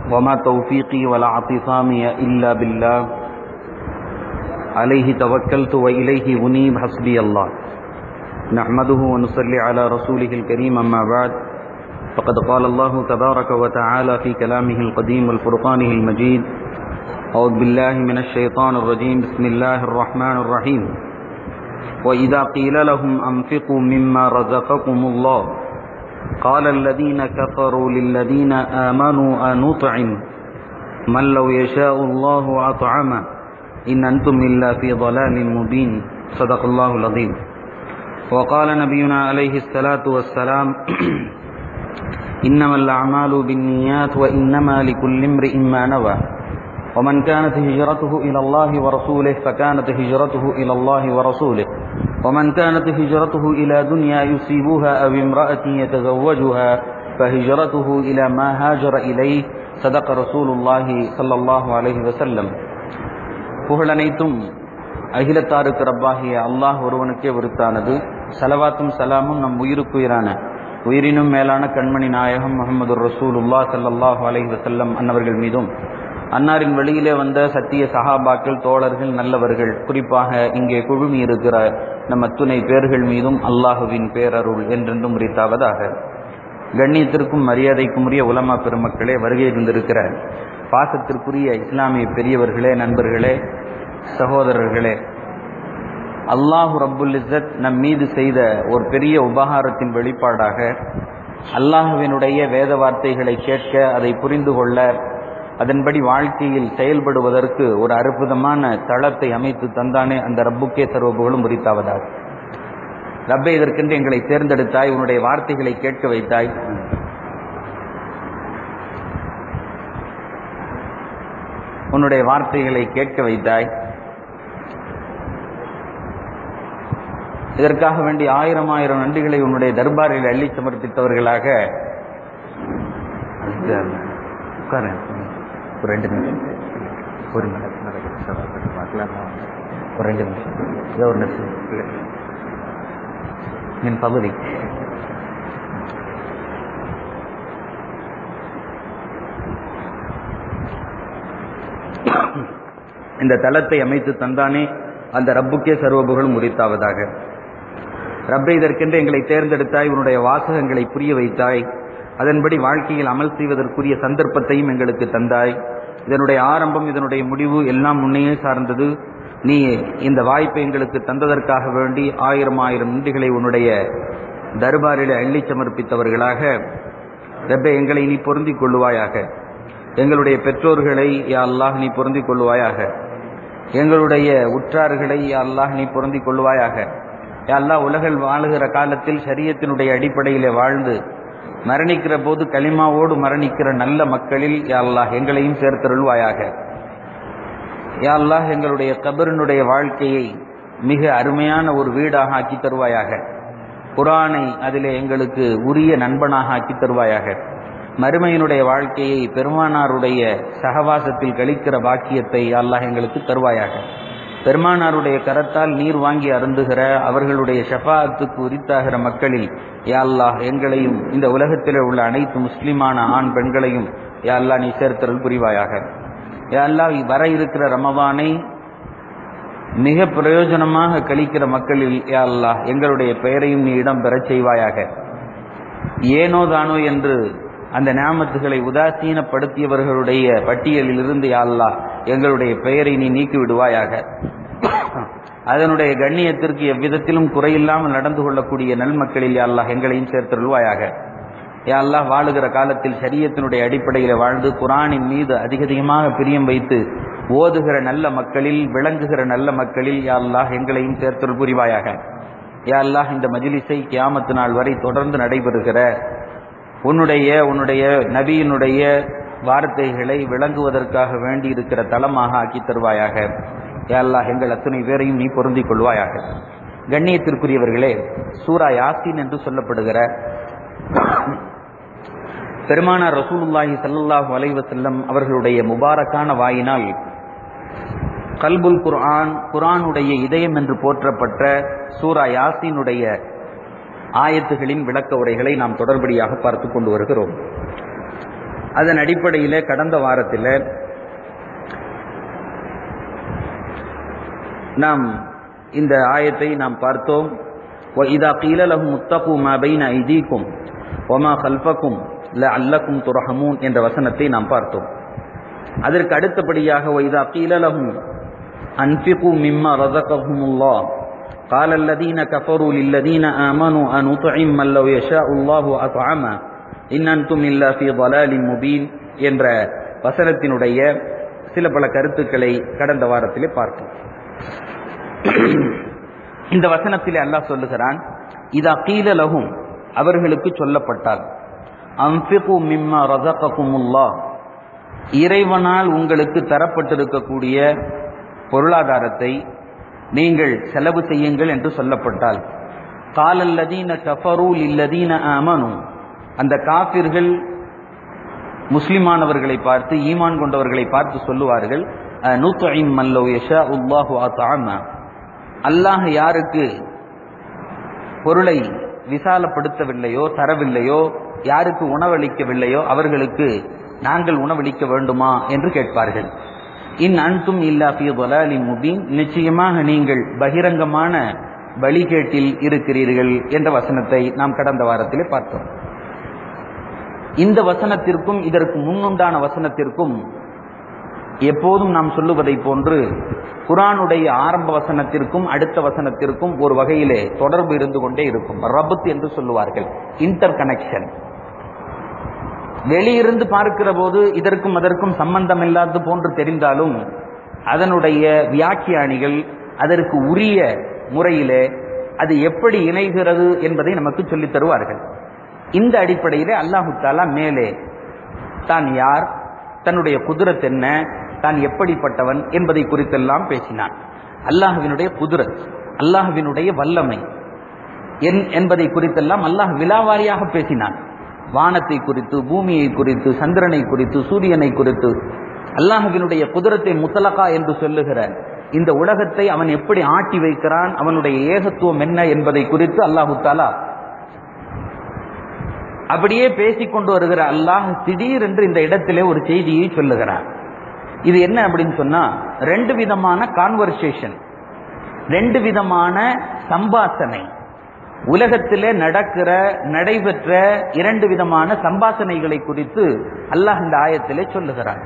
وما توفيقي ولا اعتصامي إلا بالله عليه توكلت وإليه أنيب حسبي الله نحمده ونصلي على رسوله الكريم أما بعد فقد قال الله تبارك وتعالى في كلامه القديم والفرقانه المجيد أعوذ بالله من الشيطان الرجيم بسم الله الرحمن الرحيم وإذا قيل لهم أنفقوا مما رزقكم الله قال الذين كفروا للذين آمنوا أنطعم من لو يشاء الله أطعمه إن أنتم إلا في ضلال مبين صدق الله العظيم وقال نبينا عليه الصلاة والسلام إنما الأعمال بالنيات وإنما لكل امرئ ما نوى ومن كانت هجرته إلى الله ورسوله فكانت هجرته إلى الله ورسوله ومن كانت هجرته إلى دنيا يصيبها أو امرأة يتزوجها فهجرته إلى ما هاجر إليه صدق رسول الله صلى الله عليه وسلم புகழனைத்தும் அகிலத்தாருக்கு ரப்பாகிய அல்லாஹ் ஒருவனுக்கே விருத்தானது சலவாத்தும் சலாமும் நம் உயிருக்குயிரான உயிரினும் மேலான கண்மணி நாயகம் முகமது ரசூலுல்லா சல்லாஹூ அலைஹி வசல்லம் அன்னவர்கள் மீதும் அன்னாரின் வெளியிலே வந்த சத்திய சகாபாக்கள் தோழர்கள் நல்லவர்கள் குறிப்பாக இங்கே குழுமி இருக்கிற நம் அத்துணை பேர்கள் மீதும் அல்லாஹுவின் பேரருள் என்றென்றும் உரித்தாவதாக கண்ணியத்திற்கும் மரியாதைக்கும் உரிய உலமா பெருமக்களே வருகை இருந்திருக்கிற பாசத்திற்குரிய இஸ்லாமிய பெரியவர்களே நண்பர்களே சகோதரர்களே அல்லாஹு ரப்புல் இஸ்ஸத் நம் மீது செய்த ஒரு பெரிய உபகாரத்தின் வெளிப்பாடாக அல்லாஹுவினுடைய வேத வார்த்தைகளை கேட்க அதை புரிந்து கொள்ள அதன்படி வாழ்க்கையில் செயல்படுவதற்கு ஒரு அற்புதமான தளத்தை அமைத்து தந்தானே அந்த ரப்புக்கே சர்வபுகளும் உரித்தாவதாக ரப்பை இதற்கென்று எங்களை தேர்ந்தெடுத்தாய் உன்னுடைய வார்த்தைகளை கேட்க வைத்தாய் உன்னுடைய வார்த்தைகளை கேட்க வைத்தாய் இதற்காக வேண்டி ஆயிரம் ஆயிரம் நன்றிகளை உன்னுடைய தர்பாரில் அள்ளி சமர்ப்பித்தவர்களாக ஒரு ரெண்டு நிமிஷம் ஒரு ஒரு ரெண்டு நிமிஷம் ஏதோ ஒரு நிமிஷம் என் பகுதி இந்த தளத்தை அமைத்து தந்தானே அந்த ரப்புக்கே சர்வபுகளும் உரித்தாவதாக ரப்பை இதற்கென்று எங்களை தேர்ந்தெடுத்தாய் உன்னுடைய வாசகங்களை புரிய வைத்தாய் அதன்படி வாழ்க்கையில் அமல் செய்வதற்குரிய சந்தர்ப்பத்தையும் எங்களுக்கு தந்தாய் இதனுடைய ஆரம்பம் இதனுடைய முடிவு எல்லாம் முன்னையே சார்ந்தது நீ இந்த வாய்ப்பை எங்களுக்கு தந்ததற்காக வேண்டி ஆயிரம் ஆயிரம் நன்றிகளை உன்னுடைய தர்பாரில் அள்ளி சமர்ப்பித்தவர்களாக ரப்பை எங்களை நீ பொருந்திக் கொள்ளுவாயாக எங்களுடைய பெற்றோர்களை யா அல்லாஹ் நீ பொருந்திக் கொள்ளுவாயாக எங்களுடைய உற்றார்களை யா அல்லாஹ் நீ பொருந்திக் கொள்ளுவாயாக யா அல்லாஹ் உலகில் வாழுகிற காலத்தில் சரியத்தினுடைய அடிப்படையில் வாழ்ந்து மரணிக்கிற போது களிமாவோடு மரணிக்கிற நல்ல மக்களில் யா அல்லாஹ் எங்களையும் சேர்த்தருள்வாயாக யா அல்லாஹ் எங்களுடைய கபரினுடைய வாழ்க்கையை மிக அருமையான ஒரு வீடாக ஆக்கி தருவாயாக குரானை அதிலே எங்களுக்கு உரிய நண்பனாக ஆக்கி தருவாயாக மறுமையினுடைய வாழ்க்கையை பெருமானாருடைய சகவாசத்தில் கழிக்கிற பாக்கியத்தை அல்லாஹ் எங்களுக்கு தருவாயாக பெருமானாருடைய கரத்தால் நீர் வாங்கி அருந்துகிற அவர்களுடைய ஷஃபாத்துக்கு உரித்தாகிற மக்களில் யா அல்லாஹ் எங்களையும் இந்த உலகத்தில் உள்ள அனைத்து முஸ்லிமான ஆண் பெண்களையும் யா அல்லாஹ் நீ சேர்த்தருள் புரிவாயாக யா அல்லாஹ் வர இருக்கிற ரமவானை மிக பிரயோஜனமாக கழிக்கிற மக்களில் யா அல்லாஹ் எங்களுடைய பெயரையும் நீ இடம் பெறச் செய்வாயாக ஏனோ தானோ என்று அந்த ஞாமத்துகளை உதாசீனப்படுத்தியவர்களுடைய பட்டியலில் இருந்து யாழ்லா எங்களுடைய பெயரை நீ நீக்கி விடுவாயாக அதனுடைய கண்ணியத்திற்கு எவ்விதத்திலும் குறையில்லாமல் நடந்து கொள்ளக்கூடிய நல்மக்களில் யாழ்லா எங்களையும் சேர்த்தருள்வாயாக யாழ்லா வாழுகிற காலத்தில் சரியத்தினுடைய அடிப்படையில் வாழ்ந்து குரானின் மீது அதிக அதிகமாக பிரியம் வைத்து ஓதுகிற நல்ல மக்களில் விளங்குகிற நல்ல மக்களில் யாழ்லா எங்களையும் சேர்த்தருள் புரிவாயாக யாழ்லா இந்த மஜிலிசை கியாமத்து நாள் வரை தொடர்ந்து நடைபெறுகிற உன்னுடைய உன்னுடைய நபியினுடைய வார்த்தைகளை விளங்குவதற்காக வேண்டி இருக்கிற தளமாக ஆக்கி தருவாயாக யாழ்லா எங்கள் அத்தனை பேரையும் நீ பொருந்திக் கொள்வாயாக கண்ணியத்திற்குரியவர்களே சூரா யாசின் என்று சொல்லப்படுகிற பெருமானார் ரசூலுல்லாஹி ஸல்லல்லாஹு அலைஹி வஸல்லம் அவர்களுடைய முபாரக்கான வாயினால் கல்புல் குர்ஆன் குர்ஆனுடைய இதயம் என்று போற்றப்பட்ட சூரா யாசீனுடைய ஆயத்துகளின் விளக்க உரைகளை நாம் தொடர்படியாக பார்த்து கொண்டு வருகிறோம் அதன் அடிப்படையில் கடந்த வாரத்தில் நாம் இந்த ஆயத்தை நாம் பார்த்தோம் وَإِذَا قِيلَ لَهُمُ اتَّقُوا مَا بَيْنَ أَيْدِيكُمْ وَمَا خَلْفَكُمْ لَعَلَّكُمْ تُرْحَمُونَ என்ற வசனத்தை நாம் பார்த்தோம் அதற்கு அடுத்தபடியாக وَإِذَا قِيلَ لَهُمْ أَنْفِقُوا مِمَّا رَزَقَكُمُ اللَّهُ قال الذين كفروا للذين آمنوا أن نطعم من لو يشاء الله أطعما إن أنتم إلا في ضلال مبين என்ற வசனத்தினுடைய சில பல கருத்துக்களை கடந்த வாரத்திலே பார்த்தோம் இந்த வசனத்திலே அல்லாஹ் சொல்லுகிறான் இதா கீல லகும் அவர்களுக்கு சொல்லப்பட்டால் அம்பிகு மிம்மா ரசககுமுல்லா இறைவனால் உங்களுக்கு தரப்பட்டிருக்கக்கூடிய பொருளாதாரத்தை நீங்கள் செலவு செய்யுங்கள் என்று சொல்லப்பட்டால் காலல்லதீன கஃபரூல் இல்லதீன அமனு அந்த காபிர்கள் முஸ்லிமானவர்களை பார்த்து ஈமான் கொண்டவர்களை பார்த்து சொல்லுவார்கள் நூத்தொயின் மல்லோ யஷா உல்லாஹு ஆத்தாம அல்லாஹ் யாருக்கு பொருளை விசாலப்படுத்தவில்லையோ தரவில்லையோ யாருக்கு உணவளிக்கவில்லையோ அவர்களுக்கு நாங்கள் உணவளிக்க வேண்டுமா என்று கேட்பார்கள் இன் அன்தும் இல்லா ஃபி தொலாலி முபீன் நிச்சயமாக நீங்கள் பகிரங்கமான வழிகேட்டில் இருக்கிறீர்கள் என்ற வசனத்தை நாம் கடந்த வாரத்திலே பார்த்தோம் இந்த வசனத்திற்கும் இதற்கு முன்னுண்டான வசனத்திற்கும் எப்போதும் நாம் சொல்லுவதை போன்று குரானுடைய ஆரம்ப வசனத்திற்கும் அடுத்த வசனத்திற்கும் ஒரு வகையிலே தொடர்பு இருந்து கொண்டே இருக்கும் ரபுத் என்று சொல்லுவார்கள் இன்டர் கனெக்ஷன் வெளியிருந்து பார்க்கிற போது இதற்கும் அதற்கும் சம்பந்தம் இல்லாதது போன்று தெரிந்தாலும் அதனுடைய வியாக்கியானிகள் அதற்கு உரிய முறையிலே அது எப்படி இணைகிறது என்பதை நமக்கு சொல்லித் தருவார்கள் இந்த அடிப்படையிலே அல்லாஹு தாலா மேலே தான் யார் தன்னுடைய குதிரத் என்ன தான் எப்படிப்பட்டவன் என்பதை குறித்தெல்லாம் பேசினான் அல்லாஹுவினுடைய குதிரத் அல்லாஹுவினுடைய வல்லமை என்பதை குறித்தெல்லாம் அல்லாஹ் விலாவாரியாக பேசினான் வானத்தை குறித்து பூமியை குறித்து சந்திரனை குறித்து சூரியனை குறித்து அல்லாஹுவினுடைய குதிரத்தை முத்தலகா என்று சொல்லுகிற இந்த உலகத்தை அவன் எப்படி ஆட்டி வைக்கிறான் அவனுடைய ஏகத்துவம் என்ன என்பதை குறித்து அல்லாஹு தாலா அப்படியே பேசிக்கொண்டு வருகிற அல்லாஹ் திடீரென்று இந்த இடத்திலே ஒரு செய்தியை சொல்லுகிறார் இது என்ன அப்படின்னு சொன்னா ரெண்டு விதமான கான்வர்சேஷன் ரெண்டு விதமான சம்பாசனை உலகத்திலே நடக்கிற நடைபெற்ற இரண்டு விதமான சம்பாசனைகளை குறித்து அல்லாஹ் இந்த ஆயத்திலே சொல்லுகிறார்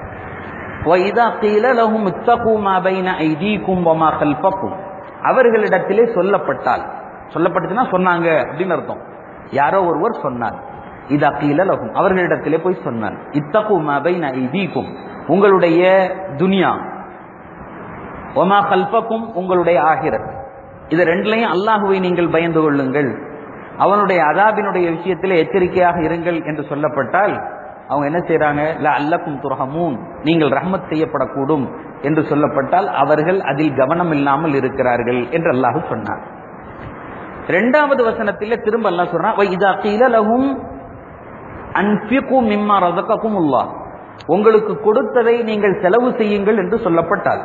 அவர்களிடத்திலே சொல்லப்பட்டால் சொல்லப்பட்டுச்சுன்னா சொன்னாங்க அப்படின்னு அர்த்தம் யாரோ ஒருவர் சொன்னார் இது அக்கீல லகும் அவர்களிடத்திலே போய் சொன்னார் இத்தகும் அபைன ஐதீக்கும் உங்களுடைய துனியா ஒமா கல்பக்கும் உங்களுடைய ஆகிரத் இது ரெண்டுலையும் அல்லாஹுவை நீங்கள் பயந்து கொள்ளுங்கள் அவனுடைய அதாபினுடைய விஷயத்திலே எச்சரிக்கையாக இருங்கள் என்று சொல்லப்பட்டால் அவங்க என்ன செய்யறாங்க ல அல்லக்கும் துரகமூன் நீங்கள் ரஹமத் செய்யப்படக்கூடும் என்று சொல்லப்பட்டால் அவர்கள் அதில் கவனம் இல்லாமல் இருக்கிறார்கள் என்று அல்லாஹு சொன்னார் இரண்டாவது வசனத்திலே திரும்ப அல்லாஹ் சொல்றான் இதா கீல லகும் அன்பிகு மிம்மா ரதக்கும் உள்ளா உங்களுக்கு கொடுத்ததை நீங்கள் செலவு செய்யுங்கள் என்று சொல்லப்பட்டால்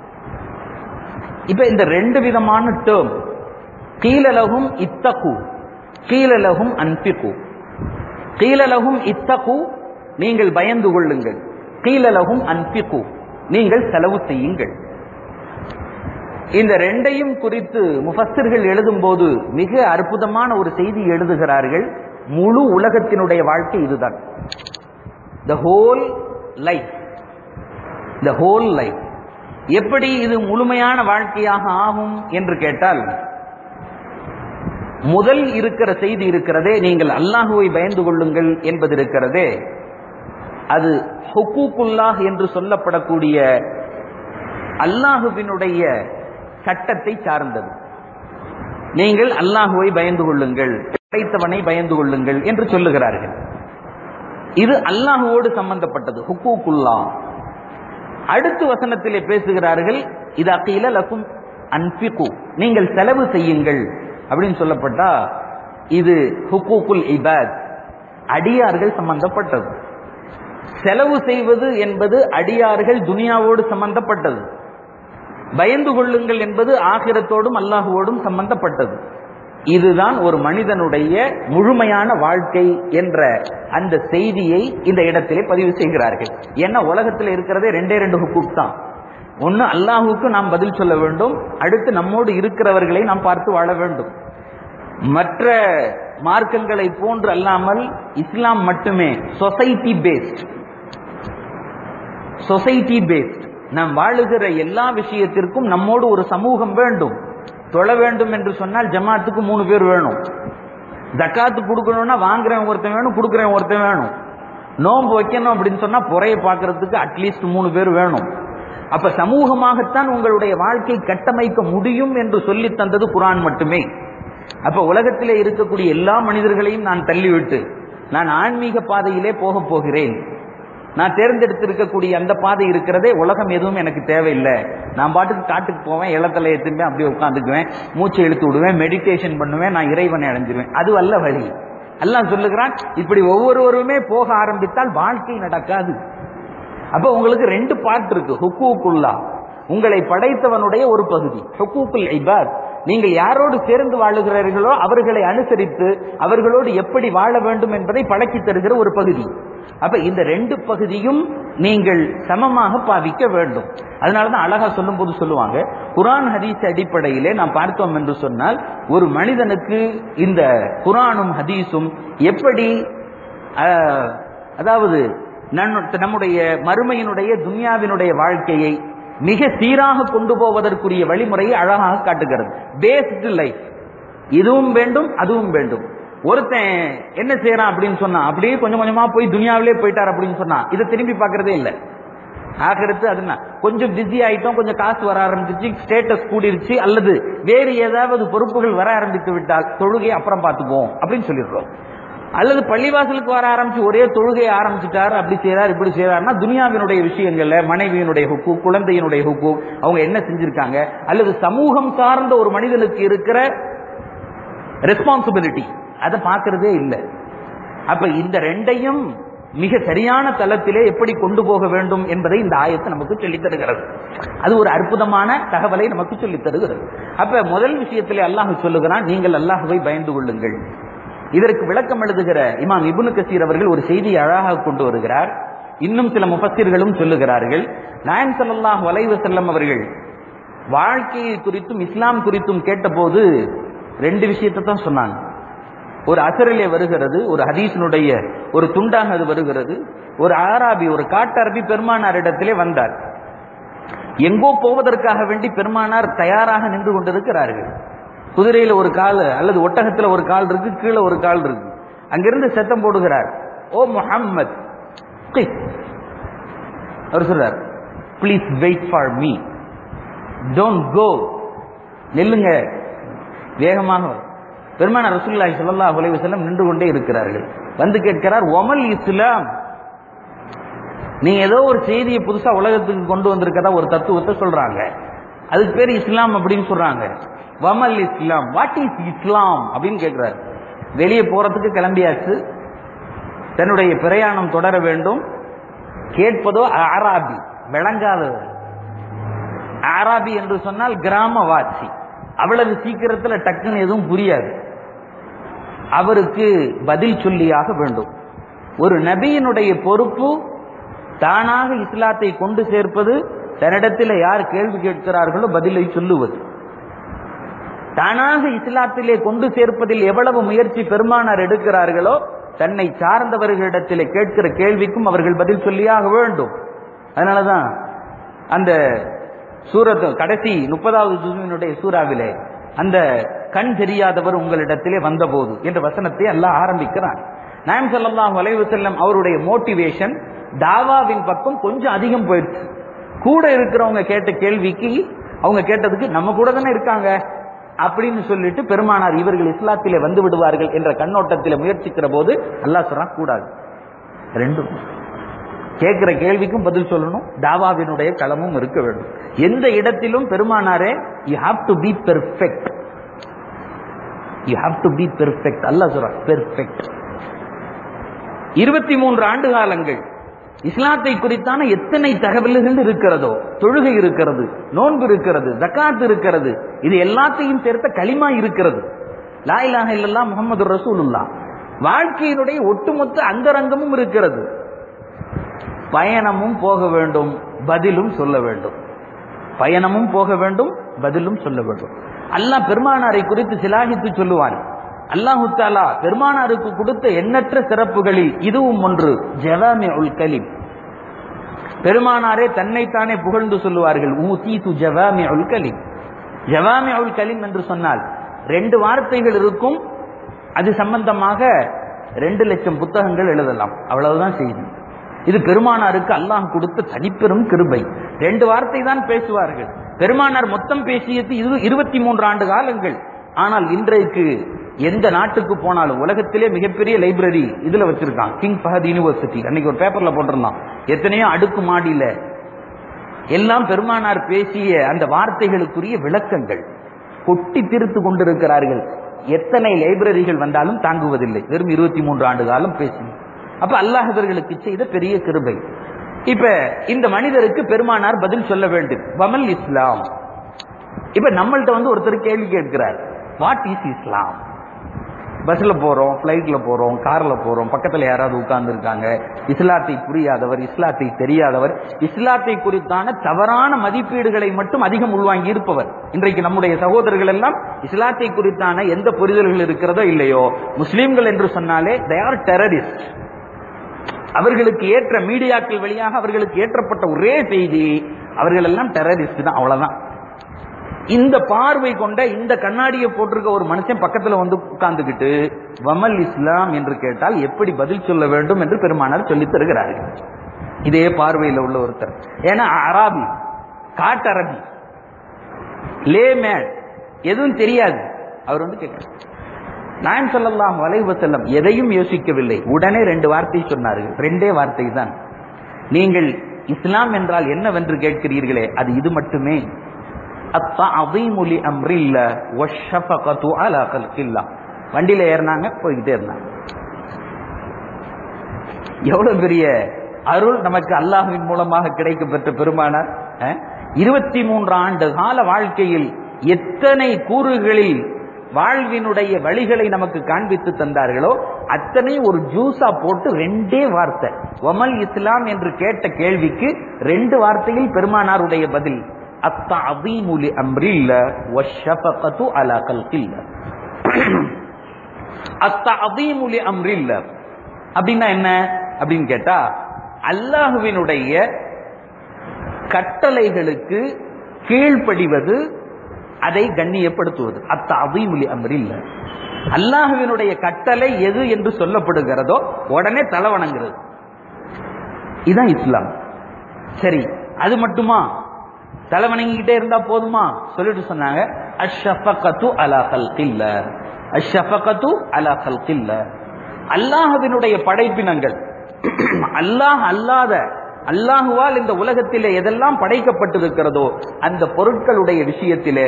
இப்ப இந்த ரெண்டு விதமான டேர்ம் கீழலகும் இத்தகு கீழலகும் அன்பிகு கீழலகும் இத்தகு நீங்கள் பயந்து கொள்ளுங்கள் கீழலகும் அன்பிகு நீங்கள் செலவு செய்யுங்கள் இந்த ரெண்டையும் குறித்து முஃபஸ்ஸர்கள் எழுதும் போது மிக அற்புதமான ஒரு செய்தி எழுதுகிறார்கள் முழு உலகத்தினுடைய வாழ்க்கை இதுதான் the whole life the whole life எப்படி இது முழுமையான வாழ்க்கையாக ஆகும் என்று கேட்டால் முதல் இருக்கிற செய்தி இருக்கிறதே நீங்கள் அல்லாஹுவை பயந்து கொள்ளுங்கள் என்பது இருக்கிறதே அது ஹுக்கூக்குல்லாஹ் என்று சொல்லப்படக்கூடிய அல்லாஹுவினுடைய சட்டத்தை சார்ந்தது நீங்கள் அல்லாஹுவை பயந்து கொள்ளுங்கள் படைத்தவனை பயந்து கொள்ளுங்கள் என்று சொல்லுகிறார்கள் இது அல்லாஹுவோடு சம்பந்தப்பட்டது ஹுக்கூக்குல்லா அடுத்த வசனத்திலே பேசுகிறார்கள் இது அக்கீல லக்கும் அன்பிகு நீங்கள் செலவு செய்யுங்கள் அப்படின்னு சொல்லப்பட்டா இது ஹுக்கூக்குல் இபாத் அடியார்கள் சம்பந்தப்பட்டது செலவு செய்வது என்பது அடியார்கள் துனியாவோடு சம்பந்தப்பட்டது பயந்து கொள்ளுங்கள் என்பது ஆகிரத்தோடும் அல்லாஹுவோடும் சம்பந்தப்பட்டது இதுதான் ஒரு மனிதனுடைய முழுமையான வாழ்க்கை என்ற அந்த செய்தியை இந்த இடத்திலே பதிவு செய்கிறார்கள் ஏன்னா உலகத்தில் இருக்கிறதே ரெண்டே ரெண்டு ஹுக்கூக் தான் ஒன்னு அல்லாஹுக்கு நாம் பதில் சொல்ல வேண்டும் அடுத்து நம்மோடு இருக்கிறவர்களை நாம் பார்த்து வாழ வேண்டும் மற்ற மார்க்கங்களை போன்று அல்லாமல் இஸ்லாம் மட்டுமே சொசைட்டி பேஸ்ட் சொசைட்டி பேஸ்ட் நாம் வாழுகிற எல்லா விஷயத்திற்கும் நம்மோடு ஒரு சமூகம் வேண்டும் தொழ வேண்டும் என்று சொன்னால் ஜமாத்துக்கு மூணு பேர் வேணும் ஜக்காத்து கொடுக்கணும்னா வாங்குறவன் ஒருத்தன் வேணும் கொடுக்குறவன் ஒருத்தன் வேணும் நோன்பு வைக்கணும் அப்படின்னு சொன்னா புறைய பார்க்கறதுக்கு அட்லீஸ்ட் மூணு பேர் வேணும் அப்ப சமூகமாகத்தான் உங்களுடைய வாழ்க்கை கட்டமைக்க முடியும் என்று சொல்லி தந்தது குரான் மட்டுமே அப்ப உலகத்திலே இருக்கக்கூடிய எல்லா மனிதர்களையும் நான் தள்ளிவிட்டு நான் ஆன்மீக பாதையிலே போக போகிறேன் நான் தேர்ந்தெடுத்திருக்கக்கூடிய அந்த பாதை இருக்கிறதே உலகம் எதுவும் எனக்கு தேவையில்லை நான் பாட்டுக்கு காட்டுக்கு போவேன் இளத்தலை எடுத்துப்பேன் அப்படியே உட்காந்துக்குவேன் மூச்சை இழுத்து விடுவேன் மெடிடேஷன் பண்ணுவேன் நான் இறைவனை அடைஞ்சிருவேன் அது அல்ல வழி அல்லாஹ் சொல்லுகிறான் இப்படி ஒவ்வொருவருமே போக ஆரம்பித்தால் வாழ்க்கை நடக்காது அப்ப உங்களுக்கு ரெண்டு பார்ட் இருக்கு ஹுக்கூக்குல்லா உங்களை படைத்தவனுடைய ஒரு பகுதி ஹுக்கூக்குல் இபாத் நீங்கள் யாரோடு சேர்ந்து வாழுகிறீர்களோ அவர்களை அனுசரித்து அவர்களோடு எப்படி வாழ வேண்டும் என்பதை பழக்கி தருகிற ஒரு பகுதி அப்ப இந்த ரெண்டு பகுதியும் நீங்கள் சமமாக பாவிக்க வேண்டும் அதனாலதான் அழகா சொல்லும் போது சொல்லுவாங்க குரான் ஹதீஸ் அடிப்படையிலே நாம் பார்த்தோம் என்று சொன்னால் ஒரு மனிதனுக்கு இந்த குரானும் ஹதீஸும் எப்படி அஹ், அதாவது நன்னு- நம்முடைய மறுமையினுடைய துன்யாவினுடைய வாழ்க்கையை மிக சீராக கொண்டு போவதற்குரிய வழிமுறையை அழகாக காட்டுகிறது பேஸ்டு லைஃப் இதுவும் வேண்டும் அதுவும் வேண்டும் ஒருத்தன் என்ன செய்யறான் அப்படின்னு சொன்னா அப்படியே கொஞ்சம் கொஞ்சமா போய் துனியாவிலே போயிட்டார் அப்படின்னு சொன்னா இதை திரும்பி பார்க்கறதே இல்லை ஆகிறது அதுனா கொஞ்சம் பிஸி ஆயிட்டோம் கொஞ்சம் காசு வர ஆரம்பிச்சிச்சு ஸ்டேட்டஸ் கூடிருச்சு அல்லது வேறு ஏதாவது பொறுப்புகள் வர ஆரம்பித்து விட்டால் தொழுகை அப்புறம் பார்த்துக்குவோம் அப்படின்னு சொல்லிடுறோம் அல்லது பள்ளிவாசலுக்கு வர ஆரம்பிச்சு ஒரே தொழுகையை ஆரம்பிச்சுட்டார் அப்படி செய்றார் இப்படி செய்றாருன்னா துனியாவினுடைய விஷயங்கள்ல மனைவியினுடைய ஹுக்கு குழந்தையினுடைய ஹுக்கு அவங்க என்ன செஞ்சிருக்காங்க அல்லது சமூகம் சார்ந்த ஒரு மனிதனுக்கு இருக்கிற ரெஸ்பான்சிபிலிட்டி அதை பார்க்கறதே இல்லை அப்ப இந்த ரெண்டையும் மிக சரியான தளத்திலே எப்படி கொண்டு போக வேண்டும் என்பதை இந்த ஆயத்தை நமக்கு சொல்லித் தருகிறது அது ஒரு அற்புதமான தகவலை நமக்கு சொல்லித் தருகிறது அப்ப முதல் விஷயத்திலே அல்லாஹ் சொல்லுகிறான் நீங்கள் அல்லாஹ்வை பயந்து கொள்ளுங்கள் இதற்கு விளக்கம் எழுதுகிற இமாம் இப்னு கசீர் அவர்கள் ஒரு செய்தியை அழகாக கொண்டு வருகிறார் இன்னும் சில முஃபssiர்களும் சொல்லுகிறார்கள் நாயன் ஸல்லல்லாஹு அலைஹி வஸல்லம் அவர்கள் வாழ்க்கையை குறித்தும் இஸ்லாம் குறித்தும் கேட்டபோது ரெண்டு விஷயத்தை தான் சொன்னாங்க ஒரு அசரிலே வருகிறது ஒரு ஹதீஸினுடைய ஒரு துண்டாக அது வருகிறது ஒரு ஆராபி ஒரு காட்டரபி பெருமானாரிடத்திலே வந்தார் எங்கோ போவதற்காக வேண்டி பெருமானார் தயாராக நின்று கொண்டிருக்கிறார்கள் குதிரையில ஒரு கால் அல்லது ஒட்டகத்துல ஒரு கால் இருக்கு கீழே ஒரு கால் இருக்கு அங்கிருந்து சத்தம் போடுகிறார் ஓ முஹம்மத் quick." அவர் சொல்றார் please wait for me don't go நெல்லுங்க வேகமாக வா." பெருமானார் ரசூலுல்லாஹி ஸல்லல்லாஹு அலைஹி வஸல்லம் நின்று கொண்டே இருக்கிறார்கள் வந்து கேட்கிறார் ஒமல் இஸ்லாம் நீ ஏதோ ஒரு செய்தியை புதுசா உலகத்துக்கு கொண்டு வந்திருக்கதா ஒரு தத்துவத்தை சொல்றாங்க அதுக்கு பேர் இஸ்லாம் அப்படின்னு சொல்றாங்க வமல் இஸ்லாம் வாட் இஸ் இஸ்லாம் அப்படின்னு கேட்கிறார் வெளியே போறதுக்கு கிளம்பியாச்சு தன்னுடைய பிரயாணம் தொடர வேண்டும் கேட்பதோ ஆராபி விளங்காதவர் ஆராபி என்று சொன்னால் கிராமவாசி அவ்வளவு சீக்கிரத்துல டக்குன்னு எதுவும் புரியாது அவருக்கு பதில் சொல்லியாக வேண்டும் ஒரு நபியினுடைய பொறுப்பு தானாக இஸ்லாத்தை கொண்டு சேர்ப்பது தன்னிடத்தில் யார் கேள்வி கேட்கிறார்களோ பதிலை சொல்லுவது தானாக இஸ்லாத்திலே கொண்டு சேர்ப்பதில் எவ்வளவு முயற்சி பெருமானார் எடுக்கிறார்களோ தன்னை சார்ந்தவர்களிடத்திலே கேட்கிற கேள்விக்கும் அவர்கள் பதில் சொல்லியாக வேண்டும் அதனாலதான் அந்த சூரத்து கடைசி முப்பதாவது ஜுசுவினுடைய சூறாவிலே அந்த கண் தெரியாதவர் உங்களிடத்திலே வந்தபோது என்ற வசனத்தை அல்லாஹ் ஆரம்பிக்கிறான் நாயம் ஸல்லல்லாஹு அலைஹி வஸல்லம் அவருடைய மோட்டிவேஷன் தாவாவின் பக்கம் கொஞ்சம் அதிகம் போயிடுச்சு கூட இருக்கிறவங்க கேட்ட கேள்விக்கு அவங்க கேட்டதுக்கு நம்ம கூட தானே இருக்காங்க அப்படின்னு சொல்லிட்டு பெருமானார் இவர்கள் இஸ்லாத்திலே வந்து விடுவார்கள் என்ற கண்ணோட்டத்திலே முயற்சிக்கிற போது அல்லாஹ் சொல்றான் கூடாது ரெண்டும் கேட்கிற கேள்விக்கும் பதில் சொல்லணும் தாவாவினுடைய களமும் இருக்க வேண்டும் எந்த இடத்திலும் பெருமானாரே you have to be perfect you have to be perfect அல்லாஹ் சொல்றான் பெர்ஃபெக்ட் இருபத்தி மூன்று ஆண்டு காலங்கள் இஸ்லாத்தை குறித்தான எத்தனை தகவல்கள் இருக்கிறதோ தொழுகை இருக்கிறது நோன்பு இருக்கிறது ஜக்காத் இருக்கிறது இது எல்லாத்தையும் சேர்த்த களிமா இருக்கிறது லா இலாஹ இல்லல்லா முகமது ரசூலுல்லா வாழ்க்கையினுடைய ஒட்டுமொத்த அந்தரங்கமும் இருக்கிறது பயணமும் போக வேண்டும் பதிலும் சொல்ல வேண்டும் பயணமும் போக வேண்டும் பதிலும் சொல்ல வேண்டும் அல்லாஹ் பெருமானாரை குறித்து சிலாகித்து சொல்லுவான் அல்லாஹு தாலா பெருமானாருக்கு கொடுத்த எண்ணற்ற சிறப்புகளில் இதுவும் ஒன்று ஜவாமி உல் கலீம் பெருமானாரே தன்னைத்தானே புகழ்ந்து சொல்லுவார்கள் ஊதி து ஜவாமி உல் கலீம் ஜவாமி உல் கலீம் என்று சொன்னால் ரெண்டு வார்த்தைகள் இருக்கும் அது சம்பந்தமாக ரெண்டு லட்சம் புத்தகங்கள் எழுதலாம் அவ்வளவுதான் செய்தி இது பெருமானாருக்கு அல்லாஹ் கொடுத்த தனிப்பெரும் கிருபை ரெண்டு வார்த்தை தான் பேசுவார்கள் பெருமானார் மொத்தம் பேசியது இது இருபத்தி மூன்று ஆண்டு காலங்கள் ஆனால் இன்றைக்கு எந்த நாட்டுக்கு போனாலும் உலகத்திலே மிகப்பெரிய லைப்ரரி இதுல வச்சிருக்கான் கிங் ஃபஹத் யூனிவர்சிட்டி அன்னைக்கு ஒரு பேப்பர்ல போட்டிருந்தான் எத்தனையோ அடுக்கு மாடியில எல்லாம் பெருமானார் பேசிய அந்த வார்த்தைகளுக்குரிய விளக்கங்கள் கொட்டி திருத்து கொண்டிருக்கிறார்கள் எத்தனை லைப்ரரிகள் வந்தாலும் தாங்குவதில்லை வெறும் இருபத்தி மூன்று ஆண்டு காலம் பேசி அப்ப அல்லாஹர்களுக்கு செய்த பெரிய கிருபை இப்ப இந்த மனிதருக்கு பெருமானார் பதில் சொல்ல வேண்டும் வமல் இஸ்லாம் இப்ப நம்மள்ட்ட வந்து ஒருத்தர் கேள்வி கேட்கிறார் வாட் இஸ் இஸ்லாம் பஸ்ல போறோம் பிளைட்ல போறோம் கார்ல போறோம் பக்கத்துல யாராவது உட்கார்ந்து இருக்காங்க இஸ்லாத்தை புரியாதவர் இஸ்லாத்தை தெரியாதவர் இஸ்லாத்தை குறித்தான தவறான மதிப்பீடுகளை மட்டும் அதிகம் உள்வாங்கி இருப்பவர் இன்றைக்கு நம்முடைய சகோதரர்கள் எல்லாம் இஸ்லாத்தை குறித்தான எந்த புரிதல்கள் இருக்கிறதோ இல்லையோ முஸ்லீம்கள் என்று சொன்னாலே தே ஆர் டெரரிஸ்ட் அவர்களுக்கு ஏற்ற மீடியாக்கள் வழியாக அவர்களுக்கு ஏற்றப்பட்ட ஒரே செய்தி அவர்கள் எல்லாம் டெரரிஸ்ட் தான் அவ்வளவுதான் இந்த பார்வை கொண்ட இந்த கண்ணாடியை போட்டிருக்க ஒரு மனுஷன் பக்கத்துல வந்து உட்கார்ந்துகிட்டு வமல் இஸ்லாம் என்று கேட்டால் எப்படி பதில் சொல்ல வேண்டும் என்று பெருமானார் சொல்லித் தருகிறார்கள் இதே பார்வையில் உள்ள ஒருத்தர் ஏன்னா அராபி காட்டரபி லேமேன் எதுவும் தெரியாது அவர் வந்து கேட்கிறார் நாயம் சொல்லலாம் வலைவ செல்லம் எதையும் யோசிக்கவில்லை உடனே ரெண்டு வார்த்தை சொன்னார்கள் ரெண்டே வார்த்தை தான் நீங்கள் இஸ்லாம் என்றால் என்னவென்று கேட்கிறீர்களே அது இது மட்டுமே அத்தீமுலி அம்ரில்ல வஷஃபகது அலா கல்கில்லா வண்டியில ஏறினாங்க போய்கிட்டே இருந்தாங்க எவ்வளவு பெரிய அருள் நமக்கு அல்லாஹ்வின் மூலமாக கிடைக்கப்பெற்ற பெருமானார் இருபத்தி மூன்று ஆண்டு கால வாழ்க்கையில் எத்தனை கூறுகளில் வாழ்வினுடைய வழிகளை நமக்கு காண்பித்து தந்தார்களோ அத்தனை ஒரு ஜூஸா போட்டு ரெண்டே வார்த்தை ஒமல் இஸ்லாம் என்று கேட்ட கேள்விக்கு ரெண்டு வார்த்தையில் பெருமானாருடைய பதில் அத்தீமுலி அம்ரில்ல வஷஃபகது அலா கல்கில்ல அத்தீமுலி அம்ரில்ல அப்படின்னா என்ன அப்படின்னு கேட்டா அல்லாஹுவினுடைய கட்டளைகளுக்கு கீழ்ப்படிவது அதை கண்ணியப்படுத்துவது அத்த அபீமுலி அமரில்ல அல்லாஹுவினுடைய கட்டளை எது என்று சொல்லப்படுகிறதோ உடனே தலை வணங்குறது இதுதான் இஸ்லாம் சரி அது மட்டுமா தலை வணங்கிக்கிட்டே இருந்தா போதுமா சொல்லிட்டு சொன்னாங்க அஷ்ஷஃபகத்து அலா கல்கில்ல அஷ்ஷஃபகத்து அலா கல்கில்ல அல்லாஹுவினுடைய படைப்பினங்கள் அல்லாஹ் அல்லாத அல்லாஹுவால் இந்த உலகத்திலே எதெல்லாம் படைக்கப்பட்டிருக்கிறதோ அந்த பொருட்களுடைய விஷயத்திலே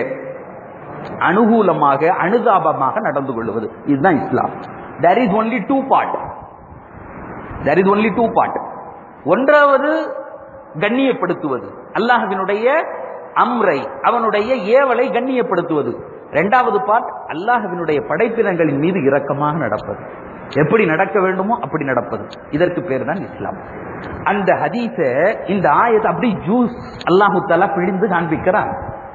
அனுகூலமாக அனுதாபமாக நடந்து கொள்வது இதுதான் இஸ்லாம் there is only two part there is only two part ஒன்றாவது கண்ணியப்படுத்துவது அல்லாஹுவினுடைய அம்ரை அவனுடைய ஏவலை கண்ணியப்படுத்துவது இரண்டாவது பார்ட் அல்லாஹுவினுடைய படைப்பினங்களின் மீது இரக்கமாக நடப்பது எப்படி நடக்க வேண்டுமோ அப்படி நடப்பது இதற்கு பேர் தான் இஸ்லாம் அந்த ஹதீஸ இந்த ஆயத்தை அப்படி ஜூஸ் அல்லாஹு தலா பிழிந்து காண்பிக்கிறான்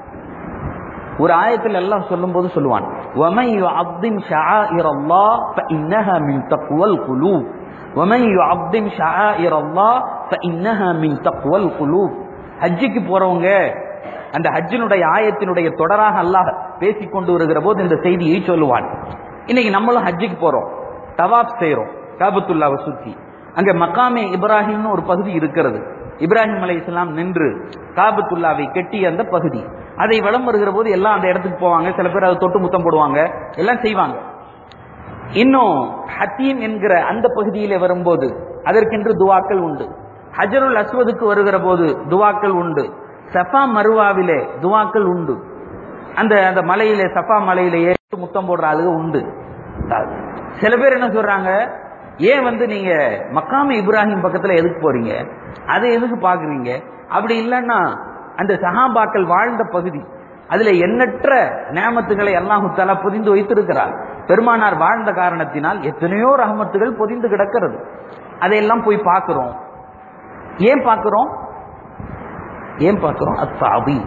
ஒரு ஆயத்தில் எல்லாம் சொல்லும் போது சொல்லுவான் وَمَن يُعَظِّمْ شَعَائِرَ اللَّهِ فَإِنَّهَا مِن تَقْوَى الْقُلُوبِ وَمَن يُعَظِّمْ شَعَائِرَ اللَّهِ فَإِنَّهَا مِن تَقْوَى الْقُلُوبِ ஹஜ்ஜுக்கு போறவங்க அந்த ஹஜ்ஜினுடைய ஆயத்தினுடைய தொடராக அல்லாஹ் பேசிக் கொண்டு வருகிற போது இந்த செய்தியை சொல்லுவான் இன்னைக்கு நம்மளும் ஹஜ்ஜுக்கு போறோம் தவாப் செய்யறோம் காபத்துல்லாவை சுத்தி அங்க மக்காமே இப்ராஹிம்னு ஒரு பகுதி இருக்கிறது இப்ராஹிம் அலை இஸ்லாம் நின்று காபத்துல்லாவை கெட்டிய அந்த பகுதி அதை வளம் வருகிற போது எல்லாம் அந்த இடத்துக்கு போவாங்க சில பேர் அதை தொட்டு முத்தம் போடுவாங்க எல்லாம் செய்வாங்க இன்னும் ஹத்தீம் என்கிற அந்த பகுதியிலே வரும்போது அதற்கென்று துவாக்கள் உண்டு ஹஜருல் அஸ்வதுக்கு வருகிற போது துவாக்கள் உண்டு சஃபா மருவாவிலே துவாக்கள் உண்டு அந்த அந்த மலையிலே சஃபா மலையிலே ஏற்று முத்தம் போடுற ஆளுக உண்டு சில பேர் என்ன சொல்றாங்க ஏன் வந்து நீங்க மக்காம இப்ராஹிம் பக்கத்துல எதுக்கு போறீங்க அதை எதுக்கு பாக்குறீங்க அப்படி இல்லைன்னா அந்த சஹாபாக்கள் வாழ்ந்த பகுதி அதுல எண்ணற்ற நேமத்துகளை அல்லாஹு தாலா பொதிந்து வைத்திருக்கிறார் பெருமானார் வாழ்ந்த காரணத்தினால் எத்தனையோ ரஹமத்துகள் பொதிந்து கிடக்கிறது அதையெல்லாம் போய் பார்க்கிறோம் ஏன் பார்க்கிறோம் ஏன் பார்க்கிறோம் அத்தாபி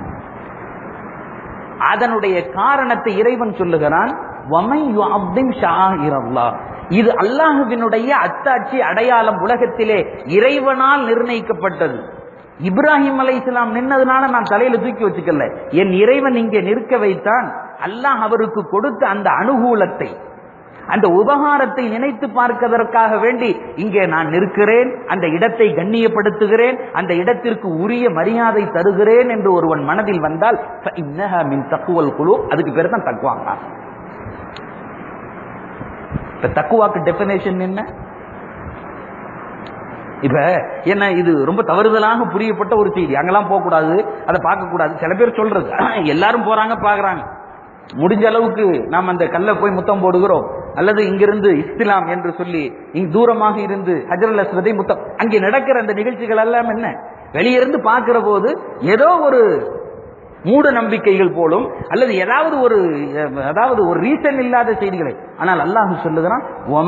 அதனுடைய காரணத்தை இறைவன் சொல்லுகிறான் இது அல்லாஹுவினுடைய அத்தாட்சி அடையாளம் உலகத்திலே இறைவனால் நிர்ணயிக்கப்பட்டது இப்ராஹிம் அலை இஸ்லாம் நின்னதுனால நான் தலையில தூக்கி வச்சுக்கல என் இறைவன் இங்கே நிற்க வைத்தான் அல்லாஹ் அவருக்கு கொடுத்த அந்த அனுகூலத்தை அந்த உபகாரத்தை நினைத்து பார்க்கதற்காக வேண்டி இங்கே நான் நிற்கிறேன் அந்த இடத்தை கண்ணியப்படுத்துகிறேன் அந்த இடத்திற்கு உரிய மரியாதை தருகிறேன் என்று ஒருவன் மனதில் வந்தால் மின் தக்குவல் குழு அதுக்கு பேர் தான் தக்குவாங்க இப்ப தக்குவாக்கு டெபினேஷன் என்ன இப்ப என்ன இது ரொம்ப தவறுதலாக புரியப்பட்ட ஒரு செய்தி அங்கெல்லாம் போக கூடாது அதை பார்க்க கூடாது சில பேர் சொல்றது எல்லாரும் போறாங்க பாக்குறாங்க முடிஞ்ச அளவுக்கு நாம் அந்த கல்ல போய் முத்தம் போடுகிறோம் அல்லது இங்கிருந்து இஸ்லாம் என்று சொல்லி இங்கு தூரமாக இருந்து ஹஜரல் அஸ்வதை முத்தம் அங்கே நடக்கிற அந்த நிகழ்ச்சிகள் எல்லாம் என்ன வெளியிருந்து பார்க்கிற போது ஏதோ ஒரு மூட நம்பிக்கைகள் போலும் அல்லது ஏதாவது ஒரு அதாவது ஒரு ரீசன் இல்லாத செய்திகளை ஆனால் அல்லாஹ் சொல்லுகிறான்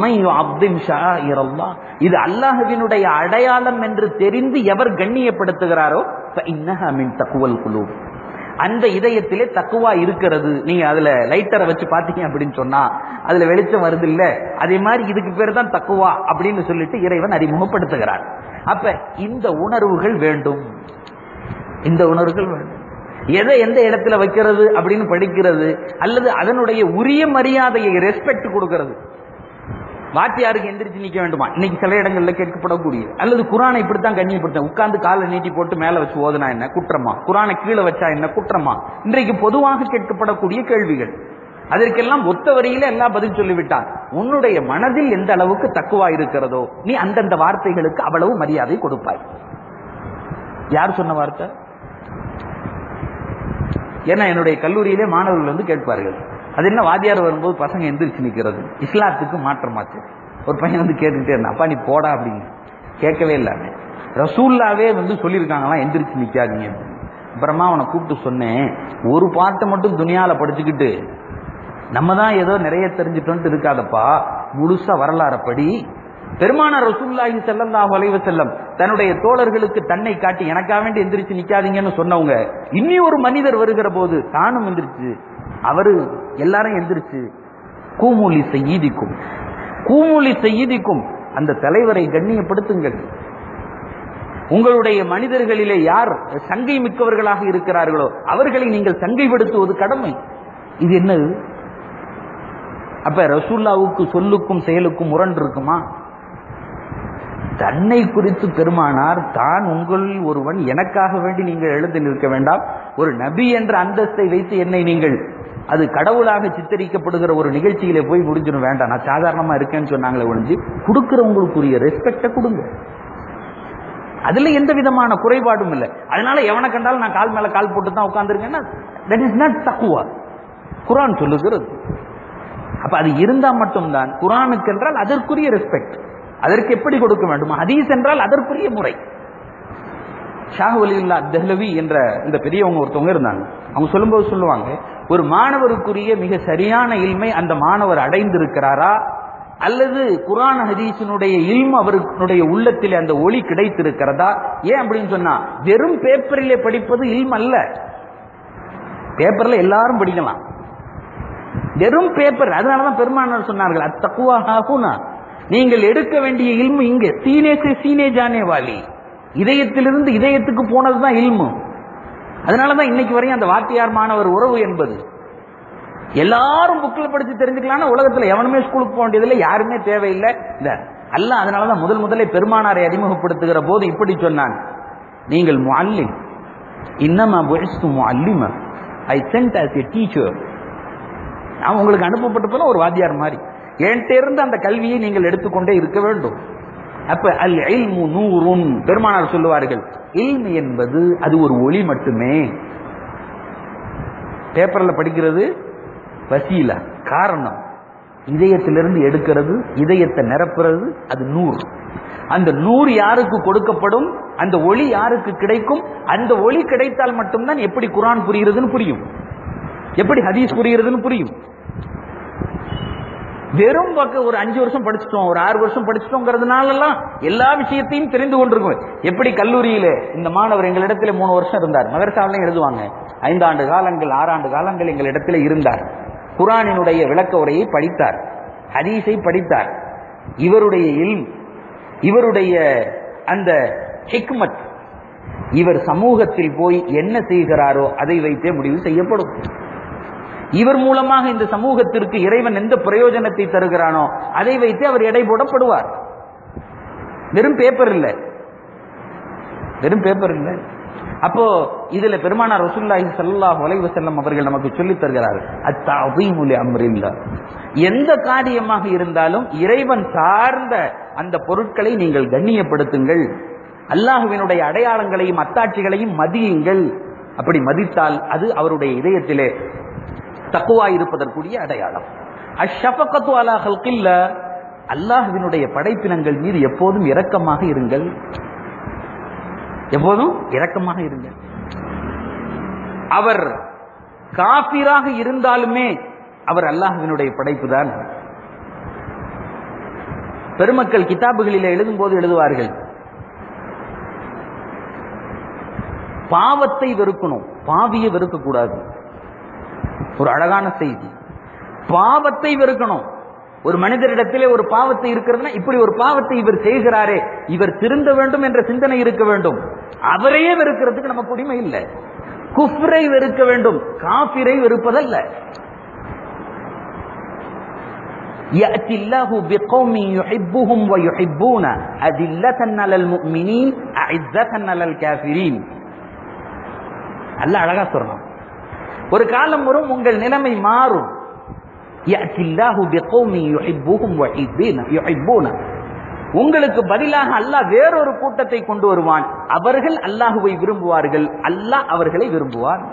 இது அல்லாஹுவினுடைய அடையாளம் என்று தெரிந்து எவர் கண்ணியப்படுத்துகிறாரோ மின் தக்குவல் குழு அந்த இதயத்திலே தக்குவா இருக்கிறது நீங்க அதுல லைட்டரை வச்சு பாத்தீங்க அப்படின்னு சொன்னா அதுல வெளிச்சம் வருது இல்ல அதே மாதிரி இதுக்கு பேர் தான் தக்குவா அப்படின்னு சொல்லிட்டு இறைவன் அறிமுகப்படுத்துகிறார் அப்ப இந்த உணர்வுகள் வேண்டும் இந்த உணர்வுகள் வேண்டும் எதை எந்த இடத்துல வைக்கிறது அப்படின்னு படிக்கிறது அல்லது அதனுடைய உரிய மரியாதையை ரெஸ்பெக்ட் கொடுக்கிறது வாத்தியாருக்கு எந்திரிச்சு நிக்க வேண்டுமா இன்னைக்கு சில இடங்கள்ல கேட்கப்படக்கூடிய அல்லது குரானை இப்படித்தான் கண்ணியப்படுத்த உட்கார்ந்து காலை நீட்டி போட்டு மேல வச்சு ஓதுனா என்ன குற்றமா குரானை கீழே வச்சா என்ன குற்றமா இன்றைக்கு பொதுவாக கேட்கப்படக்கூடிய கேள்விகள் அதற்கெல்லாம் ஒத்த வரியில எல்லாம் பதில் சொல்லிவிட்டான் உன்னுடைய மனதில் எந்த அளவுக்கு தக்குவா இருக்கிறதோ நீ அந்தந்த வார்த்தைகளுக்கு அவ்வளவு மரியாதை கொடுப்பாய் யார் சொன்ன வார்த்தை ஏன்னா என்னுடைய கல்லூரியிலே மாணவர்கள் வந்து கேட்பார்கள் அது என்ன வாத்தியார் வரும்போது பசங்க எந்திரிச்சு நிக்கிறது இஸ்லாத்துக்கு மாற்றமாச்சு ஒரு பையன் வந்து கேட்டுக்கிட்டே இருந்தான் அப்பா நீ போடா அப்படின்னு கேட்கவே இல்லை ரசூல்லாவே வந்து சொல்லியிருக்காங்களாம் எந்திரிச்சு நிக்காதீங்க அப்புறமா அவனை கூப்பிட்டு சொன்னேன் ஒரு பாட்டை மட்டும் துணியால படிச்சுக்கிட்டு நம்ம தான் ஏதோ நிறைய தெரிஞ்சுட்டோன்ட்டு இருக்காதப்பா முழுசா வரலாறப்படி பெருமானார் ரசூல்லாஹி ஸல்லல்லாஹு அலைஹி வஸல்லம் தன்னுடைய தோழர்களுக்கு தன்னை காட்டி எனக்காக வேண்டி எந்திரிச்சு நிக்காதீங்கன்னு சொன்னவங்க இனி ஒரு மனிதர் வருகிற போது தானும் எந்திரிச்சு அவரு எல்லாரும் எந்திரிச்சு கூமூலி செய்யீதிக்கும் கூமூலி செய்யீதிக்கும் அந்த தலைவரை கண்ணியப்படுத்துங்கள் உங்களுடைய மனிதர்களிலே யார் சங்கை மிக்கவர்களாக இருக்கிறார்களோ அவர்களை நீங்கள் சங்கைப்படுத்துவது கடமை இது என்னது அப்ப ரசூல்லாவுக்கு சொல்லுக்கும் செயலுக்கும் முரண் இருக்குமா தன்னை குறித்து பெருமானார் தான் உங்களில் ஒருவன் எனக்காக வேண்டி நீங்கள் எழுந்து நிற்க வேண்டாம் ஒரு நபி என்ற அந்தஸ்தை வைத்து என்னை நீங்கள் அது கடவுளாக சித்தரிக்கப்படுகிற ஒரு நிகழ்ச்சியில போய் முடிஞ்சிடும் வேண்டாம் நான் சாதாரணமா இருக்கேன்னு சொன்னாங்களே ஒழிஞ்சு கொடுக்கிறவங்களுக்குரிய ரெஸ்பெக்ட கொடுங்க அதுல எந்த விதமான குறைபாடும் இல்லை அதனால எவனை கண்டாலும் நான் கால் மேல கால் போட்டு தான் உட்கார்ந்துருக்கேன்னா தட் இஸ் நாட் தக்குவா குரான் சொல்லுகிறது அப்ப அது இருந்தா மட்டும்தான் குரானுக்கு என்றால் அதற்குரிய ரெஸ்பெக்ட் அதற்கு எப்படி கொடுக்க வேண்டும் ஹதீஸ் என்றால் அதற்குரிய முறை ஷாஹ் வலியுல்லா தெஹ்லவி என்ற இந்த பெரியவங்க ஒருத்தவங்க இருந்தாங்க அவங்க சொல்லும்போது சொல்லுவாங்க ஒரு மாணவருக்குரிய மிக சரியான இல்மை அந்த மாணவர் அடைந்திருக்கிறாரா அல்லது குரான் ஹதீஸினுடைய இல்மு அவருடைய உள்ளத்தில் அந்த ஒளி கிடைத்திருக்கிறதா ஏன் அப்படின்னு சொன்னா வெறும் பேப்பரிலே படிப்பது இல்ம் அல்ல பேப்பர்ல எல்லாரும் படிக்கலாம் வெறும் பேப்பர் அதனாலதான் பெருமானார் சொன்னார்கள் அத்தக்குவா ஹாகுனா நீங்கள் எடுக்க வேண்டிய இல்மு இங்க சீனேசே சீனே ஜானே வாலி இதயத்திலிருந்து இதயத்துக்கு போனதுதான் இல்மு அதனாலதான் இன்னைக்கு வரையும் அந்த வாத்தியார் மாணவர் உறவு என்பது எல்லாரும் புக்கில் படிச்சு தெரிஞ்சுக்கலாம்னா உலகத்துல எவனுமே ஸ்கூலுக்கு போக வேண்டியதில்லை யாருமே தேவையில்லை இந்த அல்ல அதனாலதான் முதல் முதலே பெருமானாரை அறிமுகப்படுத்துகிற போது இப்படி சொன்னான் நீங்கள் முல்லிம் இன்னமா புரிஸ்து முல்லிம I sent as a teacher நான் உங்களுக்கு அனுப்பப்பட்ட போல ஒரு வாத்தியார் மாதிரி என்கிட்ட இருந்து அந்த கல்வியை நீங்கள் எடுத்துக்கொண்டே இருக்க வேண்டும் அப்ப அல் இல்மு நூறுன் பெருமானார் சொல்லுவார்கள் இல்மு என்பது அது ஒரு ஒளி மட்டுமே பேப்பர்ல படிக்கிறது வசீல காரணம் இதயத்திலிருந்து எடுக்கிறது இதயத்தை நிரப்புறது அது நூறு அந்த நூறு யாருக்கு கொடுக்கப்படும் அந்த ஒளி யாருக்கு கிடைக்கும் அந்த ஒளி கிடைத்தால் மட்டும்தான் எப்படி குரான் புரிகிறதுன்னு புரியும் எப்படி ஹதீஸ் புரிகிறதுன்னு புரியும் வெறும் பக்கம் ஒரு அஞ்சு வருஷம் படிச்சிட்டோம் ஒரு ஆறு வருஷம் படிச்சிட்டோங்கிறதுனாலலாம் எல்லா விஷயத்தையும் தெரிந்து கொண்டிருக்கும் எப்படி கல்லூரியில இந்த மாணவர் எங்களிடத்துல மூணு வருஷம் இருந்தார் மதரசாவிலையும் எழுதுவாங்க ஐந்தாண்டு காலங்கள் ஆறாண்டு காலங்கள் எங்களிடத்துல இருந்தார் குரானினுடைய விளக்க உரையை படித்தார் ஹதீஸை படித்தார் இவருடைய இல்ம் இவருடைய அந்த ஹிக்மத் இவர் சமூகத்தில் போய் என்ன செய்கிறாரோ அதை வைத்தே முடிவு செய்யப்படும் இவர் மூலமாக இந்த சமூகத்திற்கு இறைவன் எந்த பிரயோஜனத்தை தருகிறானோ அதை வைத்து அவர் எடை போடப்படுவார் வெறும் பேப்பர் இல்ல வெறும் பேப்பர் இல்ல அப்போ இதுல பெருமானார் ரசூலுல்லாஹி ஸல்லல்லாஹு அலைஹி வஸல்லம் அவர்கள் நமக்கு சொல்லித் தருகிறார்கள் அத்தஅதீமுல் அம்ரில்லா எந்த காரியமாக இருந்தாலும் இறைவன் சார்ந்த அந்த பொருட்களை நீங்கள் கண்ணியப்படுத்துங்கள் அல்லாஹுவினுடைய அடையாளங்களையும் அத்தாட்சிகளையும் மதியுங்கள் அப்படி மதித்தால் அது அவருடைய இதயத்திலே தக்குவா இருப்பதற்குரிய அடையாளம் அஷ்ஷபகத்து அலா ஹல்கில்ல அல்லாஹ்வினுடைய படைப்பினங்கள் மீது எப்போதும் இரக்கமாக இருங்கள் எப்போதும் இரக்கமாக இருங்கள் அவர் காபிராக இருந்தாலுமே அவர் அல்லாஹ்வினுடைய படைப்பு தான் பெருமக்கள் கிதாபுகளில் எழுதும் போது எழுதுவார்கள் பாவத்தை வெறுக்கணும் பாவியை வெறுக்க கூடாது ஒரு அழகான செய்தி பாவத்தை வெறுக்கணும் ஒரு மனிதரிடத்திலே ஒரு பாவத்தை இருக்கிறதுனா இப்படி ஒரு பாவத்தை இவர் செய்கிறாரே இவர் திருந்த வேண்டும் என்ற சிந்தனை இருக்க வேண்டும் அவரையே வெறுக்கிறதுக்கு நமக்கு உரிமை இல்லை குஃப்ரை வெறுக்க வேண்டும் காபிரை வெறுப்பதல்ல يأتي الله بقوم يحبهم ويحبون أذلة على المؤمنين أعزة على الكافرين அல்ல அழகா சொல்லணும் ஒரு காலம் வரும் உங்கள் நிலைமை மாறும் يأتي الله بقوم يحبهم ويحبون يحبون உங்களுக்கு பதிலாக அல்லாஹ் வேறொரு கூட்டத்தை கொண்டு வருவான் அவர்கள் அல்லாஹுவை விரும்புவார்கள் அல்லாஹ் அவர்களை விரும்புவான்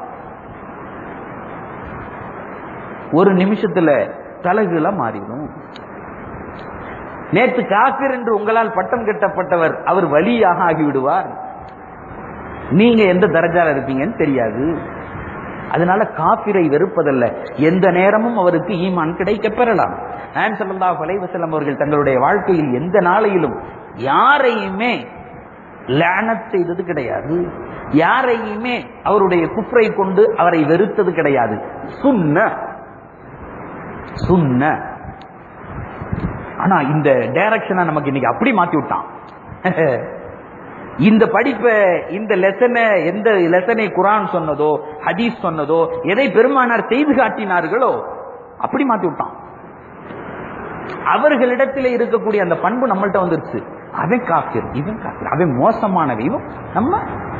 ஒரு நிமிஷத்துல தலைகீழ மாறிடும் நேற்று காபிர் என்று உங்களால் பட்டம் கட்டப்பட்டவர் அவர் வலியாக ஆகிவிடுவார் நீங்க எந்த தரஜால இருப்பீங்கன்னு தெரியாது அதனால காபிரை வெறுப்பதல்ல எந்த நேரமும் அவருக்கு ஈமான் கிடைக்க பெறலாம் நான் சொல்லா வலைவசலம் அவர்கள் தங்களுடைய வாழ்க்கையில் எந்த நாளையிலும் யாரையுமே லேனத் செய்தது கிடையாது யாரையுமே அவருடைய குஃப்ரை கொண்டு அவரை வெறுத்தது கிடையாது சுன்ன சுன்ன ஆனா இந்த டைரக்ஷனை நமக்கு இன்னைக்கு அப்படி மாத்தி விட்டான் இந்த படிப்பை இந்த லெசனை எந்த லெசனை குரான் சொன்னதோ ஹதீஸ் சொன்னதோ எதை பெருமானார் செய்து காட்டினார்களோ அப்படி மாத்தி விட்டான் அவர்களிடத்தில் இருக்கக்கூடிய அந்த பண்பு நம்மள்ட்ட வந்துருச்சு அவன் காஃபிர் இவன் காஃபிர் அவன் மோசமானவன் இவன் நம்ம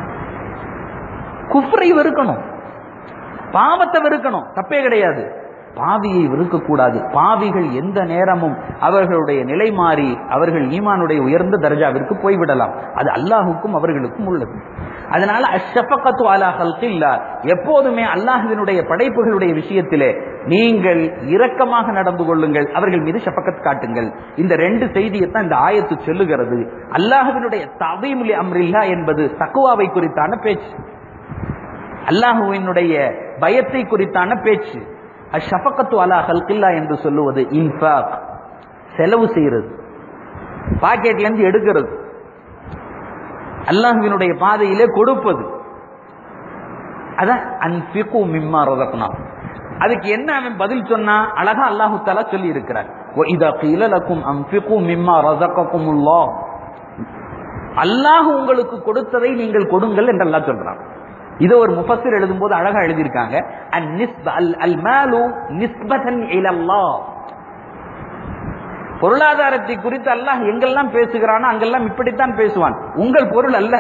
குஃப்ரை வெறுக்கணும் பாவத்தை வெறுக்கணும் தப்பே கிடையாது பாவியை வெறுக்கக்கூடாது பாவிகள் எந்த நேரமும் அவர்களுடைய நிலை மாறி அவர்கள் ஈமானுடைய உயர்ந்த தர்ஜாவிற்கு போய்விடலாம் அது அல்லாஹுக்கும் அவர்களுக்கும் உள்ளது அதனால அஷ்ஷபகத்து அலா ஹல்கில்லா எப்போதுமே அல்லாஹுவினுடைய படைப்புகளுடைய விஷயத்திலே நீங்கள் இரக்கமாக நடந்து கொள்ளுங்கள் அவர்கள் மீது ஷபக்கத் காட்டுங்கள் இந்த ரெண்டு செய்தியைத்தான் இந்த ஆயத்து சொல்லுகிறது அல்லாஹுவினுடைய தவீமுலி அம்ரில்லா என்பது தக்குவாவை குறித்தான பேச்சு அல்லாஹுவினுடைய பயத்தை குறித்தான பேச்சு அஷபக்கத்து அலா ஹல்கில்லா என்று சொல்லுவது இன்ஃபாக் செலவு செய்யறது பாக்கெட்ல இருந்து எடுக்கிறது அல்லாஹுவினுடைய பாதையிலே கொடுப்பது அதான் அன்பிகு மிம்மா ரதக்னா அதுக்கு என்ன அவன் பதில் சொன்னா அழகா அல்லாஹு தாலா சொல்லி இருக்கிறார் இதா கீல லக்கும் அன்பிகு மிம்மா ரதக்கக்குமுல்லா அல்லாஹ் உங்களுக்கு கொடுத்ததை நீங்கள் கொடுங்கள் என்று அல்லாஹ் சொல்றான் இதை ஒரு முஃபஸிர் எழுதும்போது அழகா எழுதியிருக்காங்க அல் மாலு நிஸ்பதன் இலல்லாஹ் பொருளாதாரத்தை குறித்து அல்லாஹ் எங்கெல்லாம் பேசுகிறானோ அங்கெல்லாம் இப்படித்தான் பேசுவான் உங்கள் பொருள் அல்ல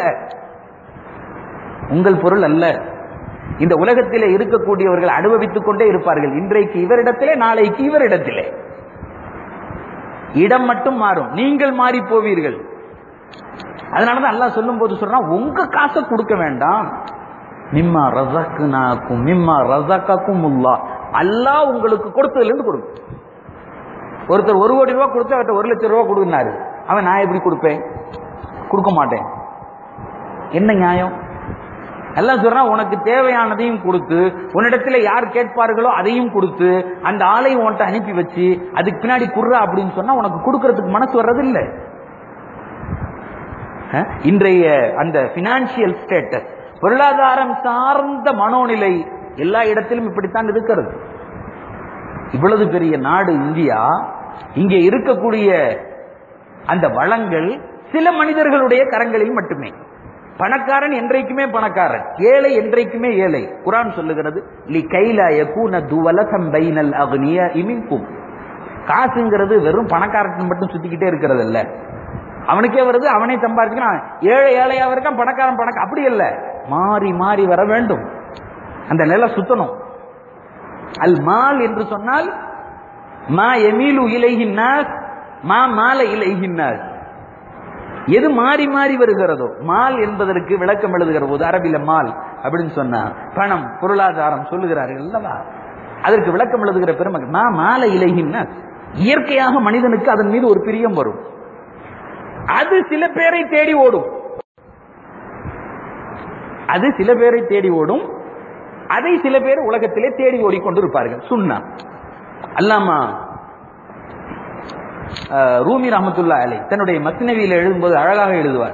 உங்கள் பொருள் அல்ல இந்த உலகத்திலே இருக்கக்கூடியவர்கள் அனுபவித்துக் கொண்டே இருப்பார்கள் இன்றைக்கு இவரிடத்திலே நாளைக்கு இவரிடத்திலே இடம் மட்டும் மாறும் நீங்கள் மாறி போவீர்கள் அதனாலதான் அல்லாஹ் சொல்லும் போது சொல்றான் உங்க காசை கொடுக்க வேண்டாம் மிம்மா ரசக்குனாக்கும் மிம்மா ரசக்கும் முல்லா அல்லாஹ் உங்களுக்கு கொடுத்ததுல இருந்து கொடுங்க ஒருத்தர் ஒரு கோடி ரூபாய் கொடுத்து அவர்கிட்ட ஒரு லட்சம் ரூபாய் கொடுக்குனாரு அவன் நான் எப்படி கொடுப்பேன் கொடுக்க மாட்டேன் என்ன நியாயம் எல்லாம் சொல்றான் உனக்கு தேவையானதையும் கொடுத்து உன்னிடத்துல யார் கேட்பார்களோ அதையும் கொடுத்து அந்த ஆளை உன்கிட்ட அனுப்பி வச்சு அதுக்கு பின்னாடி குர்றா அப்படின்னு சொன்னா உனக்கு கொடுக்கறதுக்கு மனசு வர்றது இல்லை அஹ், இன்றைய அந்த பினான்சியல் ஸ்டேட்டஸ் பொருளாதாரம் சார்ந்த மனோநிலை எல்லா இடத்திலும் இப்படித்தான் இருக்கிறது இவ்வளவு பெரிய நாடு இந்தியா இங்கே இருக்கக்கூடிய அந்த வளங்கள் சில மனிதர்களுடைய கரங்களில் மட்டுமே பணக்காரன் என்றைக்குமே பணக்காரன் ஏழை என்றைக்குமே ஏழை குரான் சொல்லுகிறது லி கைலா யகூன துவலதம் பைனல் அக்னியா இமின்கும் காசுங்கிறது வெறும் பணக்காரன் மட்டும் சுத்திக்கிட்டே இருக்கிறது இல்ல அவனுக்கே வருது அவனே சம்பாதிக்கிறான் ஏழை ஏழையா இருக்கான் பணக்காரன் பணக்க அப்படி இல்ல மாறி மாறி வர வேண்டும் அந்த நிலை சுத்தணும் அல் மால் என்று சொன்னால் மா எமீலு இலைகின்னாஸ் மா மால இலைகின்னாஸ் எது மாறி மாறி வருகிறதோ மால் என்பதற்கு விளக்கம் எழுதுகிற போது அரபில மால் அப்படின்னு சொன்னா பணம் பொருளாதாரம் சொல்லுகிறார்கள் அல்லவா அதற்கு விளக்கம் எழுதுகிற பெருமக்கள் மா மால இலைகின்னாஸ் இயற்கையாக மனிதனுக்கு அதன் மீது ஒரு பிரியம் வரும் அது சில பேரை தேடி ஓடும் அது சில பேரை தேடி ஓடும் அதை சில பேர் உலகத்திலே தேடி ஓடிக்கொண்டிருப்பார்கள் சுண்ணா அல்லாமா அஹ், ரூமி ரஹமத்துல்லா அலை தன்னுடைய மஸ்னவியில் எழுதும்போது அழகாக எழுதுவார்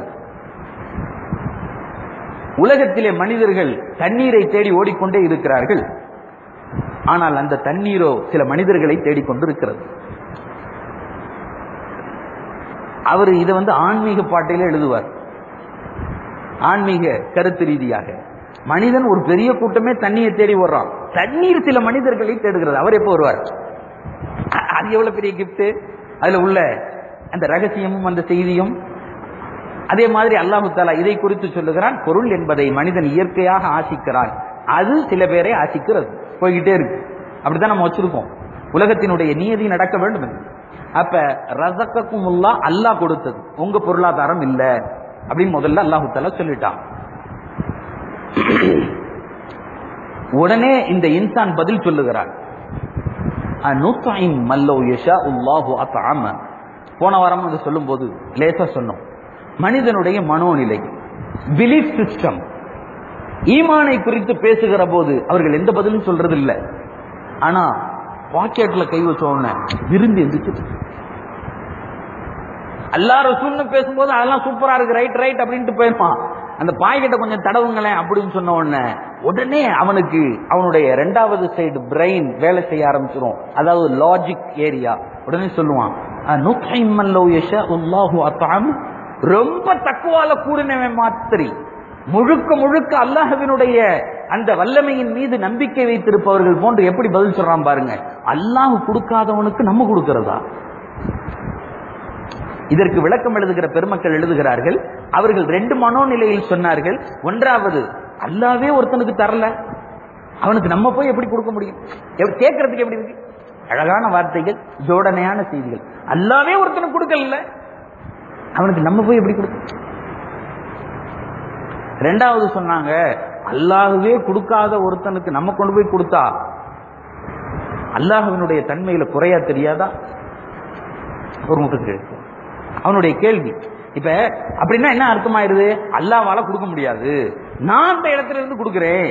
உலகத்திலே மனிதர்கள் தண்ணீரை தேடி ஓடிக்கொண்டே இருக்கிறார்கள் ஆனால் அந்த தண்ணீரோ சில மனிதர்களை தேடிக்கொண்டு இருக்கிறது அவர் இதை வந்து ஆன்மீக பாட்டில எழுதுவார் ஆன்மீக கருத்து ரீதியாக மனிதன் ஒரு பெரிய கூட்டமே தண்ணியை தேடி வர்றான் தண்ணீர் சில மனிதர்களை தேடுகிறது அவர் எப்போ வருவார் அ- அது எவ்வளவு பெரிய கிஃப்ட் அதுல உள்ள அந்த ரகசியமும் அந்த செய்தியும் அதே மாதிரி அல்லாஹு தாலா இதை குறித்து சொல்லுகிறான் பொருள் என்பதை மனிதன் இயற்கையாக ஆசிக்கிறான் அது சில பேரை ஆசிக்கிறது போய்கிட்டே இருக்கு அப்படித்தான் நம்ம வச்சிருக்கோம் உலகத்தினுடைய நியதி நடக்க வேண்டும் என்று. அப்ப ரசக்கக்கும் அல்லாஹ் கொடுத்தது உங்க பொருளாதாரம் இல்ல அப்படின்னு முதல்ல அல்லாஹு தாலா சொல்லிட்டான் உடனே இந்த இன்சான் பதில் சொல்லுகிறான் அனுத்ஐம் மல்லோ யஷா உல்லாஹு அத்அம போன வாரம் அது சொல்லும்போது லேசா சொன்னோம் மனிதனுடைய மனோநிலை பிலீஃப் சிஸ்டம் ஈமானை குறித்து பேசுகிற போது அவர்கள் எந்த பதிலும் சொல்றது இல்ல ஆனா பாக்கெட்ல கை வச்ச உடனே விரும்பி எந்திரிச்சு அல்லா ரசூல்னு பேசும்போது அதெல்லாம் சூப்பரா இருக்கு ரைட் ரைட் அப்படின்ட்டு போயிருப்பான் அந்த பாக்கெட்டை கொஞ்சம் தடவுங்களேன் அப்படின்னு சொன்ன உடனே உடனே அவனுக்கு அவனுடைய ரெண்டாவது சைடு பிரெயின் வேலை செய்ய ஆரம்பிச்சிரும் அதாவது லாஜிக் ஏரியா உடனே சொல்லுவான் நுகைமல்லோ யஷா உல்லாஹு அத்தாம் ரொம்ப தக்குவால கூடினவன் மாத்திரி முழுக்க முழுக்க அல்லாஹ்வினுடைய அந்த வல்லமையின் மீது நம்பிக்கை வைத்திருப்பவர்கள் போன்று எப்படி பதில் சொல்றான் பாருங்க அல்லாஹ் கொடுக்காதவனுக்கு நம்ம கொடுக்கிறதா இதற்கு விளக்கம் எழுதுகிற பெருமக்கள் எழுதுகிறார்கள் அவர்கள் ரெண்டு மனோநிலையில் சொன்னார்கள் ஒன்றாவது அல்லாவே ஒருத்தனுக்கு தரல அவனுக்கு நம்ம போய் எப்படி கொடுக்க முடியும் எப்~ கேட்கறதுக்கு எப்படி இருக்கு அழகான வார்த்தைகள் ஜோடனையான செய்திகள் அல்லாவே ஒருத்தனுக்கு கொடுக்கல அவனுக்கு நம்ம போய் எப்படி கொடுக்க ரெண்டாவது சொன்னாங்க அல்லாஹ்வே கொடுக்காத ஒருத்தனுக்கு நம்ம கொண்டு போய் கொடுத்தா அல்லாஹ்வினுடைய தன்மையில குறையா தெரியாதா ஒரு முகத்துக்கு இருக்கு அவனுடைய கேள்வி இப்ப அப்படின்னா என்ன அர்த்தமாயிருது அல்லாவால கொடுக்க முடியாது நான் அந்த இடத்துல இருந்து கொடுக்கிறேன்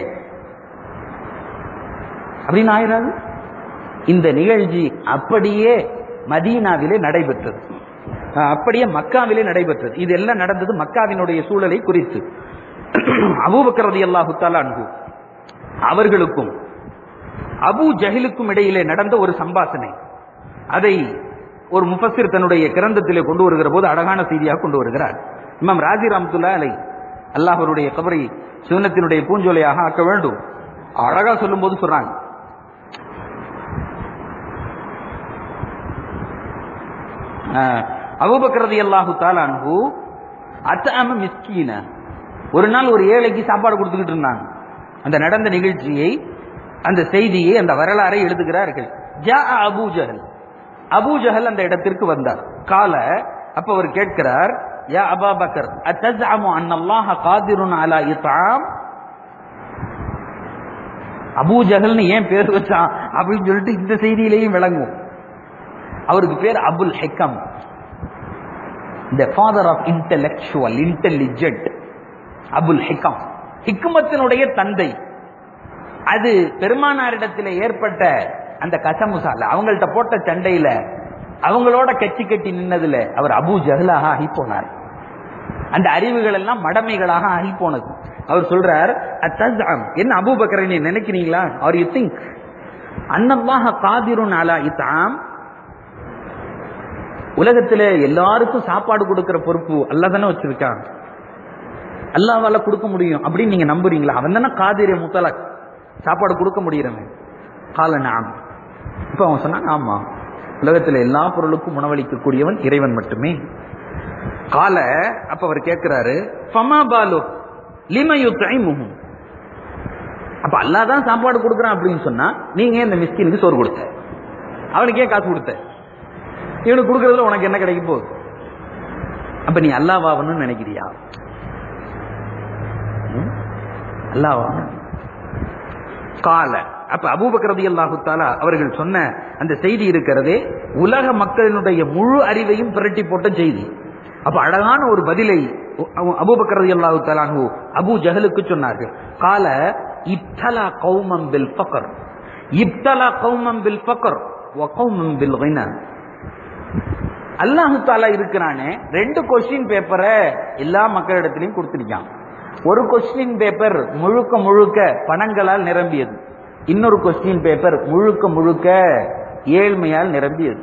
அப்படின்னு ஆயிராது இந்த நிகழ்ச்சி அப்படியே மதீனாவிலே நடைபெற்றது அஹ் அப்படியே மக்காவிலே நடைபெற்றது இது எல்லாம் நடந்தது மக்காவினுடைய சூழலை குறித்து அபூபக்கர் ரலியல்லாஹு தஆலா அன்ஹு அவர்களுக்கும் அபூ ஜஹிலுக்கும் இடையிலே நடந்த ஒரு சம்பாஷணை அதை ஒரு முஃபஸிர் தன்னுடைய கிரந்தத்திலே கொண்டு வருகிற போது அழகான செய்தியாக கொண்டு வருகிறார் இமாம் ராஜி ரஹ்மத்துல்லா அலை அல்லாஹ் அவருடைய கபரை சுவனத்தினுடைய பூஞ்சோலையாக ஆக்க வேண்டும் அழகா சொல்லும்போது சொல்றாங்க அபூபக்கரதி அல்லாஹு தாலான்ஹு அத்தாம மிஸ்கீன ஒரு நாள் ஒரு ஏழைக்கு சாப்பாடு கொடுத்துக்கிட்டு இருந்தாங்க அந்த நடந்த நிகழ்ச்சியை அந்த செய்தியை அந்த வரலாறை எழுதுகிறார்கள் ஜா அபூ ஜஹல் அபூ ஜஹல் அந்த இடத்திற்கு வந்தார் கால அப்ப அவர் கேட்கிறார் யா அபா பக்கர் அத்தஸ்அமு அன்னல்லாஹ காதிருன் அலா இத்ஆம் அபூ ஜஹல்னு ஏன் பேர் வச்சான் அப்படின்னு சொல்லிட்டு இந்த செய்தியிலையும் விளங்கும் அவருக்கு பேர் Abul Hakam the father of intellectual intelligent Abul Hakam ஹிக்குமத்தினுடைய தந்தை அது பெருமானாரிடத்தில் ஏற்பட்ட அந்த கசமுசால அவங்கள்ட்ட போட்ட சண்டையில அவங்களோட கட்சி கட்டி நின்னதுல அவர் அபு ஜஹலாக ஆகி போனார் அந்த அறிவுகள் எல்லாம் மடமைகளாக ஆகி போனது அவர் சொல்றார் "அத்தஸ்அம், என்ன அபூபக்கரை நீ நினைக்கிறீங்களா ஆர் யூ திங்க் அன்னல்லாஹ காதிருன் அலா இத்தாம் உலகத்துல எல்லாருக்கும் சாப்பாடு கொடுக்கிற பொறுப்பு அல்லாஹ் தானே வச்சிருக்கான் அல்லாவால கொடுக்க முடியும் அப்படின்னு நீங்க நம்புறீங்களா அவன் தானே காதிரிய முத்தலக் சாப்பாடு கொடுக்க முடியறவன் கால நாம் இப்ப அவன் சொன்னான் ஆமா உலகத்துல எல்லா பொருளுக்கும் உணவளிக்கக்கூடியவன் இறைவன் மட்டுமே கால அப்ப அவர் கேட்கிறாரு ஃபமா பாலு லிமயு தைமுகும் அப்ப அல்லாஹ் தான் சாப்பாடு கொடுக்குறான் அப்படின்னு சொன்னா நீங்க ஏன் இந்த மிஸ்கினுக்கு சோறு கொடுத்த அவனுக்கு ஏன் காசு கொடுத்த இவனுக்கு கொடுக்கறதுல உனக்கு என்ன கிடைக்க போகுது அப்ப நீ அல்லாவாவன்னு நினைக்கிறியா ம்? அல்லாவாவன்னு கால அப்ப அபூபக்கரதி அல்லாஹு தாலா அவர்கள் சொன்ன அந்த செய்தி இருக்கிறதே உலக மக்களினுடைய முழு அறிவையும் புரட்டி போட்ட செய்தி அப்ப அழகான ஒரு பதிலை அபூபக்கரதி அல்லாஹு தாலாஹு அபு ஜஹலுக்கு சொன்னார்கள் கால இப்தலா கௌமம் பில் ஃபக்ர் இப்தலா கௌமம் பில் ஃபக்ர் வ கௌமம் பில் கினா அல்லாஹு தாலா இருக்கிறானே ரெண்டு கொஸ்டின் பேப்பரை எல்லா மக்களிடத்திலையும் கொடுத்திருக்கான் ஒரு கொஸ்டின் பேப்பர் முழுக்க முழுக்க பணங்களால் நிரம்பியது இன்னொரு கொஸ்டின் பேப்பர் முழுக்க முழுக்க ஏழ்மையால் நிரம்பியது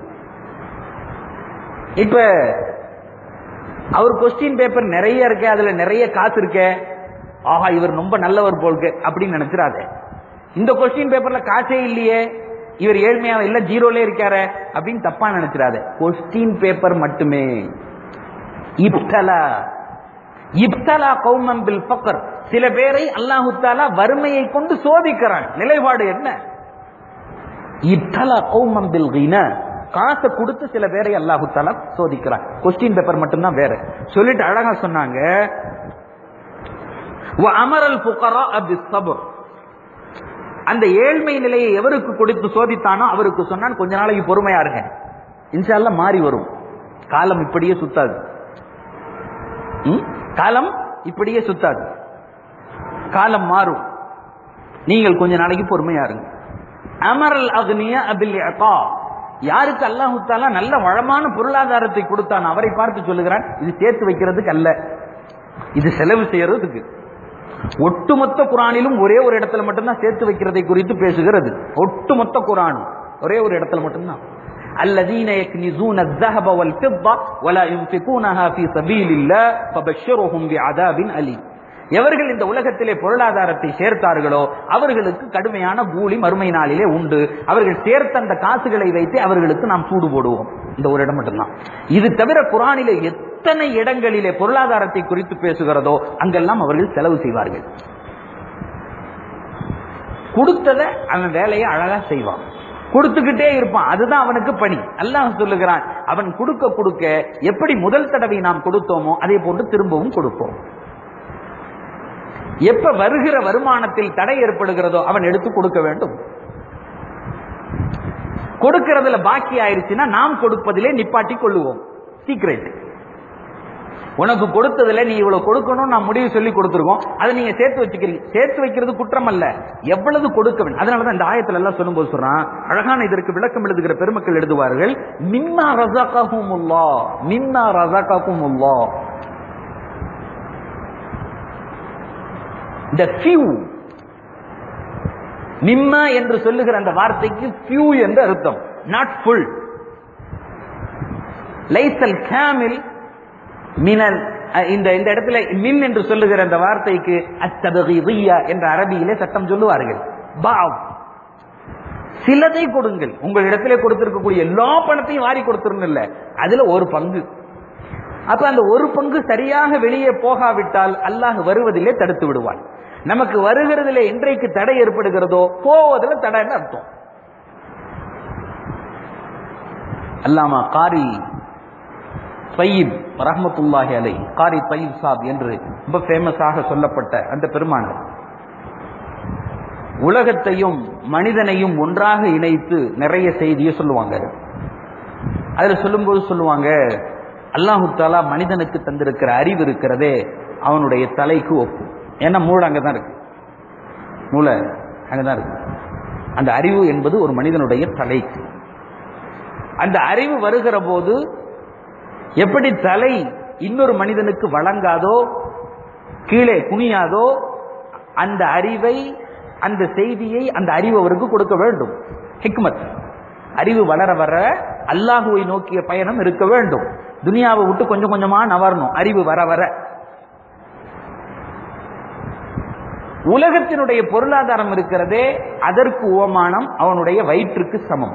இப்ப அவர் கொஸ்டின் பேப்பர் நிறைய இருக்க அதுல நிறைய காசு இருக்க ஆஹா இவர் ரொம்ப நல்லவர் போல்க அப்படின்னு நினைச்சிடாத இந்த கொஸ்டின் பேப்பர்ல காசே இல்லையே இவர் ஏழ்மையா இல்ல ஜீரோல இருக்காரு அப்படின்னு தப்பா நினைச்சிடாத கொஸ்டின் பேப்பர் மட்டுமே இப்தலா இப்தலா கௌமம் பில் ஃபக்ர் சில பேரை அல்லாஹு தாலா வறுமையை கொண்டு சோதிக்கிறான் நிலைப்பாடு என்ன இப்தலா கௌமம் பில் கினா காசை கொடுத்து சில பேரை அல்லாஹு தாலா சோதிக்கிறான் கொஸ்டின் பேப்பர் மட்டும்தான் வேற சொல்லிட்டு அழகா சொன்னாங்க அமரல் புகரா அபி சபர் அந்த ஏழ்மை நிலையை எவருக்கு கொடுத்து சோதித்தானோ அவருக்கு சொன்னான் கொஞ்ச நாளைக்கு பொறுமையா இருங்க இன்ஷால்லா மாறி வரும் காலம் இப்படியே சுத்தாது ம்? காலம் இப்படியே சுத்தாது காலம் மாறும் நீங்கள் கொஞ்ச நாளைக்கு பொறுமையா இருங்க அமரல் அக்னிய அபில் யகா. யாருக்கு அல்லாஹு தாலா நல்ல வளமான பொருளாதாரத்தை கொடுத்தான் அவரை பார்த்து சொல்லுகிறான் இது சேர்த்து வைக்கிறதுக்கு அல்ல இது செலவு செய்யறதுக்கு ஒட்டுமொத்த குரானிலும் ஒரே ஒரு இடத்துல மட்டும்தான் சேர்த்து வைக்கிறதை குறித்து பேசுகிறது ஒட்டுமொத்த குரானும் ஒரே ஒரு இடத்துல மட்டும்தான் الذين يكنزون الذهب والفضة ولا ينفقونها في سبيل الله فبشرهم بعذاب أليم எவர்கள் இந்த உலகத்திலே பொருளாதாரத்தை சேர்த்தார்களோ அவர்களுக்கு கடுமையான கூலி மறுமை நாளிலே உண்டு அவர்கள் சேர்த்த அந்த காசுகளை வைத்து அவர்களுக்கு நாம் சூடு போடுவோம் இந்த ஒரு இடம் மட்டும்தான் இது தவிர குரானிலே எத்தனை இடங்களிலே பொருளாதாரத்தை குறித்து பேசுகிறதோ அங்கெல்லாம் அவர்கள் செலவு செய்வார்கள் கொடுத்ததை அவன் வேலையை அழகா செய்வான் கொடுத்துக்கிட்டே இருப்பான் அதுதான் அவனுக்கு பணி அல்லாஹ் சொல்லுகிறான் அவன் கொடுக்க கொடுக்க எப்படி முதல் தடவை நாம் கொடுத்தோமோ அதே போன்று திரும்பவும் கொடுப்போம் எப்ப வருகிற வருமானத்தில் தடை ஏற்படுகிறதோ அவன் எடுத்து கொடுக்க வேண்டும் கொடுக்கிறதுல பாக்கி ஆயிருச்சுன்னா நாம் கொடுப்பதிலே நிப்பாட்டி கொள்ளுவோம் சீக்ரெட் உனக்கு கொடுத்ததுல நீ இவ்வளவு கொடுக்கணும் நான் முடிவு சொல்லி கொடுத்துருக்கோம் அதை நீங்க சேர்த்து வச்சுக்கிறீங்க சேர்த்து வைக்கிறது குற்றம் அல்ல எவ்வளவு கொடுக்க வேண்டும் அதனாலதான் இந்த ஆயத்துல எல்லாம் சொல்லும்போது சொல்றான் அழகான இதற்கு விளக்கம் எழுதுகிற பெருமக்கள் எழுதுவார்கள் மின்னா ரசாக்கும் மின்னா ரசாக்கும் இந்த ஃபியூ மிம்ம என்று சொல்லுகிற அந்த வார்த்தைக்கு ஃபியூ என்று அர்த்தம் நாட் ஃபுல் லைசல் கேமில் மினல் அஹ், இந்த இந்த இடத்துல மின் என்று சொல்லுகிற அந்த வார்த்தைக்கு அத்தபகியா என்ற அரபியிலே சட்டம் சொல்லுவார்கள் பாவ் சிலதை கொடுங்கள் உங்கள் இடத்திலே கொடுத்திருக்கக்கூடிய எல்லா பணத்தையும் வாரி கொடுத்துருங்க இல்ல அதுல ஒரு பங்கு அப்ப அந்த ஒரு பங்கு சரியாக வெளியே போகாவிட்டால் அல்லாஹ் வருவதிலே தடுத்து விடுவான் நமக்கு வருகிறதுல என்றைக்கு தடை ஏற்படுகிறதோ போவதில் தடைன்னு அர்த்தம் அல்லாமா காரி பையீப் ரஹமத்துல்லாஹி அலை காரி பையீப் சாப் என்று ரொம்ப ஃபேமஸாக சொல்லப்பட்ட அந்த பெருமானார் உலகத்தையும் மனிதனையும் ஒன்றாக இணைத்து நிறைய செய்தியை சொல்லுவாங்க அதுல சொல்லும்போது சொல்லுவாங்க அல்லாஹு தாலா மனிதனுக்கு தந்திருக்கிற அறிவு இருக்கிறதே அவனுடைய தலைக்கு ஒப்பு ஏன்னா மூளை அங்கதான் இருக்கு மூளை அங்கதான் இருக்கு அந்த அறிவு என்பது ஒரு மனிதனுடைய தலைக்கு அந்த அறிவு வருகிற போது எப்படி தலை இன்னொரு மனிதனுக்கு வழங்காதோ கீழே குனியாதோ அந்த அறிவை அந்த செய்தியை அந்த அறிவு அவருக்கு கொடுக்க வேண்டும் ஹிக்மத் அறிவு வளர வர அல்லாஹுவை நோக்கிய பயணம் இருக்க வேண்டும் துனியாவை விட்டு கொஞ்சம் கொஞ்சமா நவரணும் அறிவு வர வர உலகத்தினுடைய பொருளாதாரம் இருக்கிறதே அதற்கு உவமானம் அவனுடைய வயிற்றுக்கு சமம்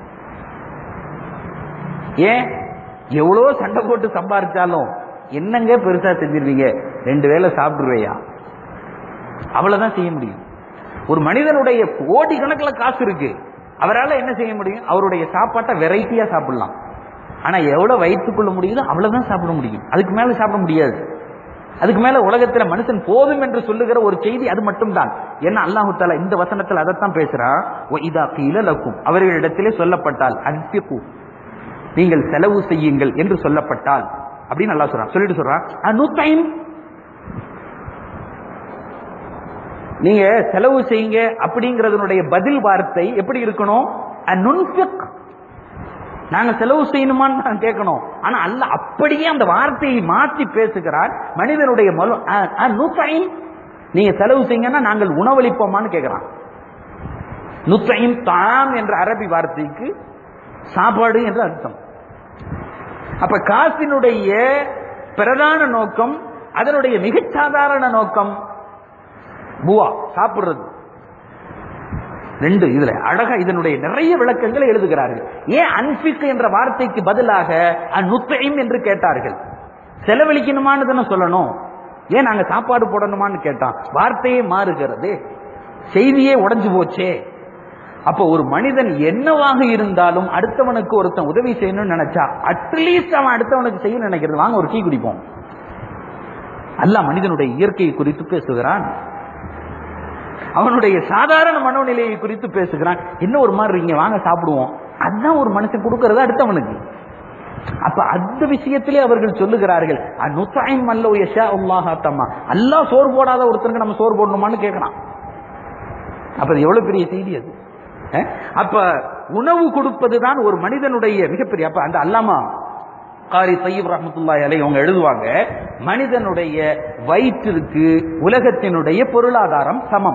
ஏன் எவ்வளோ சண்டை போட்டு சம்பாரிச்சாலும் என்னங்க பெருசா செஞ்சிருவீங்க ரெண்டு வேளை சாப்பிடுவேயா அவ்வளவுதான் செய்ய முடியும் ஒரு மனிதனுடைய கோடி கணக்கில் காசு இருக்கு அவரால் என்ன செய்ய முடியும் அவருடைய சாப்பாட்டை வெரைட்டியா சாப்பிடலாம் ஆனா எவ்வளவு வயிற்றுக்குள்ள முடியுதோ அவ்வளவுதான் சாப்பிட முடியும் அதுக்கு மேல சாப்பிட முடியாது அதுக்கு மேல உலகத்துல மனுஷன் போதும் என்று சொல்லுகிற ஒரு செய்தி அது மட்டும்தான் என்ன அல்லாஹு தாலா இந்த வசனத்தில் அதைத்தான் பேசுறான் இதா கீழலக்கும் அவர்களிடத்திலே சொல்லப்பட்டால் அன்பிப்பு நீங்கள் செலவு செய்யுங்கள் என்று சொல்லப்பட்டால் அப்படின்னு நல்லா சொல்றான் சொல்லிட்டு சொல்றான் அனுத்தைன் நீங்க செலவு செய்யுங்க அப்படிங்கறதனுடைய பதில் வார்த்தை எப்படி இருக்கணும் அனுன்பிக் நாங்க செலவு செய்யணுமான்னு நான் கேட்கணும் ஆனா அல்ல அப்படியே அந்த வார்த்தையை மாற்றி பேசுகிறார் மனிதனுடைய மலு நூத்தைன் நீங்க செலவு செய்யுங்கன்னா நாங்கள் உணவளிப்போமான்னு கேட்கிறான் நுத்தையும் தாம் என்ற அரபி வார்த்தைக்கு சாப்பாடு என்று அர்த்தம் அப்ப காசினுடைய பிரதான நோக்கம் அதனுடைய மிகச் சாதாரண நோக்கம் புவா சாப்பிடுறது ரெண்டு இதுல அழகா இதனுடைய நிறைய விளக்கங்களை எழுதுகிறார்கள் ஏன் அன்பிக் என்ற வார்த்தைக்கு பதிலாக அந்நுத்தையும் என்று கேட்டார்கள் செலவழிக்கணுமான்னு தானே சொல்லணும் ஏன் நாங்க சாப்பாடு போடணுமான்னு கேட்டான் வார்த்தையே மாறுகிறது செய்தியே உடைஞ்சு போச்சே அப்ப ஒரு மனிதன் என்னவாக இருந்தாலும் அடுத்தவனுக்கு ஒருத்தன் உதவி செய்யணும்னு நினைச்சா அட்லீஸ்ட் அவன் அடுத்தவனுக்கு செய்ய நினைக்கிறது வாங்க ஒரு டீ குடிப்போம் அல்ல மனிதனுடைய இயற்கையை குறித்து பேசுகிறான் அவனுடைய சாதாரண மனோநிலையை குறித்து பேசுகிறான் என்ன ஒரு மாதிரி இருக்கீங்க வாங்க சாப்பிடுவோம் அதுதான் ஒரு மனுஷன் கொடுக்கறது அடுத்தவனுக்கு அப்ப அந்த விஷயத்திலே அவர்கள் சொல்லுகிறார்கள் அனுத்தாயம் அல்ல யஷா உல்லாஹாத்தம்மா அல்லாஹ் சோறு போடாத ஒருத்தருக்கு நம்ம சோறு போடணுமான்னு கேட்கலாம் அப்ப அது எவ்வளவு பெரிய செய்தி அது அஹ்? அப்ப உணவு கொடுப்பதுதான் ஒரு மனிதனுடைய மிகப்பெரிய அப்ப அந்த அல்லாமா காரி சையீப் ரஹமத்துல்லாஹி அலை அவங்க எழுதுவாங்க மனிதனுடைய வயிற்றிற்கு உலகத்தினுடைய பொருளாதாரம் சமம்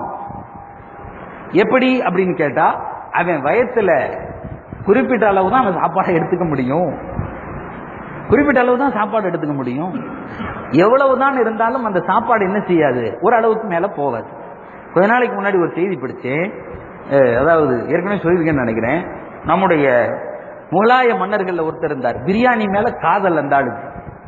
எப்படி அப்படின்னு கேட்டா அவன் வயத்துல குறிப்பிட்ட அளவு தான் அவன் சாப்பாடை எடுத்துக்க முடியும் குறிப்பிட்ட அளவு தான் சாப்பாடு எடுத்துக்க முடியும் எவ்வளவுதான் இருந்தாலும் அந்த சாப்பாடு என்ன செய்யாது ஒரு அளவுக்கு மேல போகாது கொஞ்ச நாளைக்கு முன்னாடி ஒரு செய்தி படிச்சேன் அஹ், அதாவது ஏற்கனவே சொல்லியிருக்கேன்னு நினைக்கிறேன் நம்முடைய முகலாய மன்னர்கள்ல ஒருத்தர் இருந்தார் பிரியாணி மேல காதல் அந்த ஆளுக்கு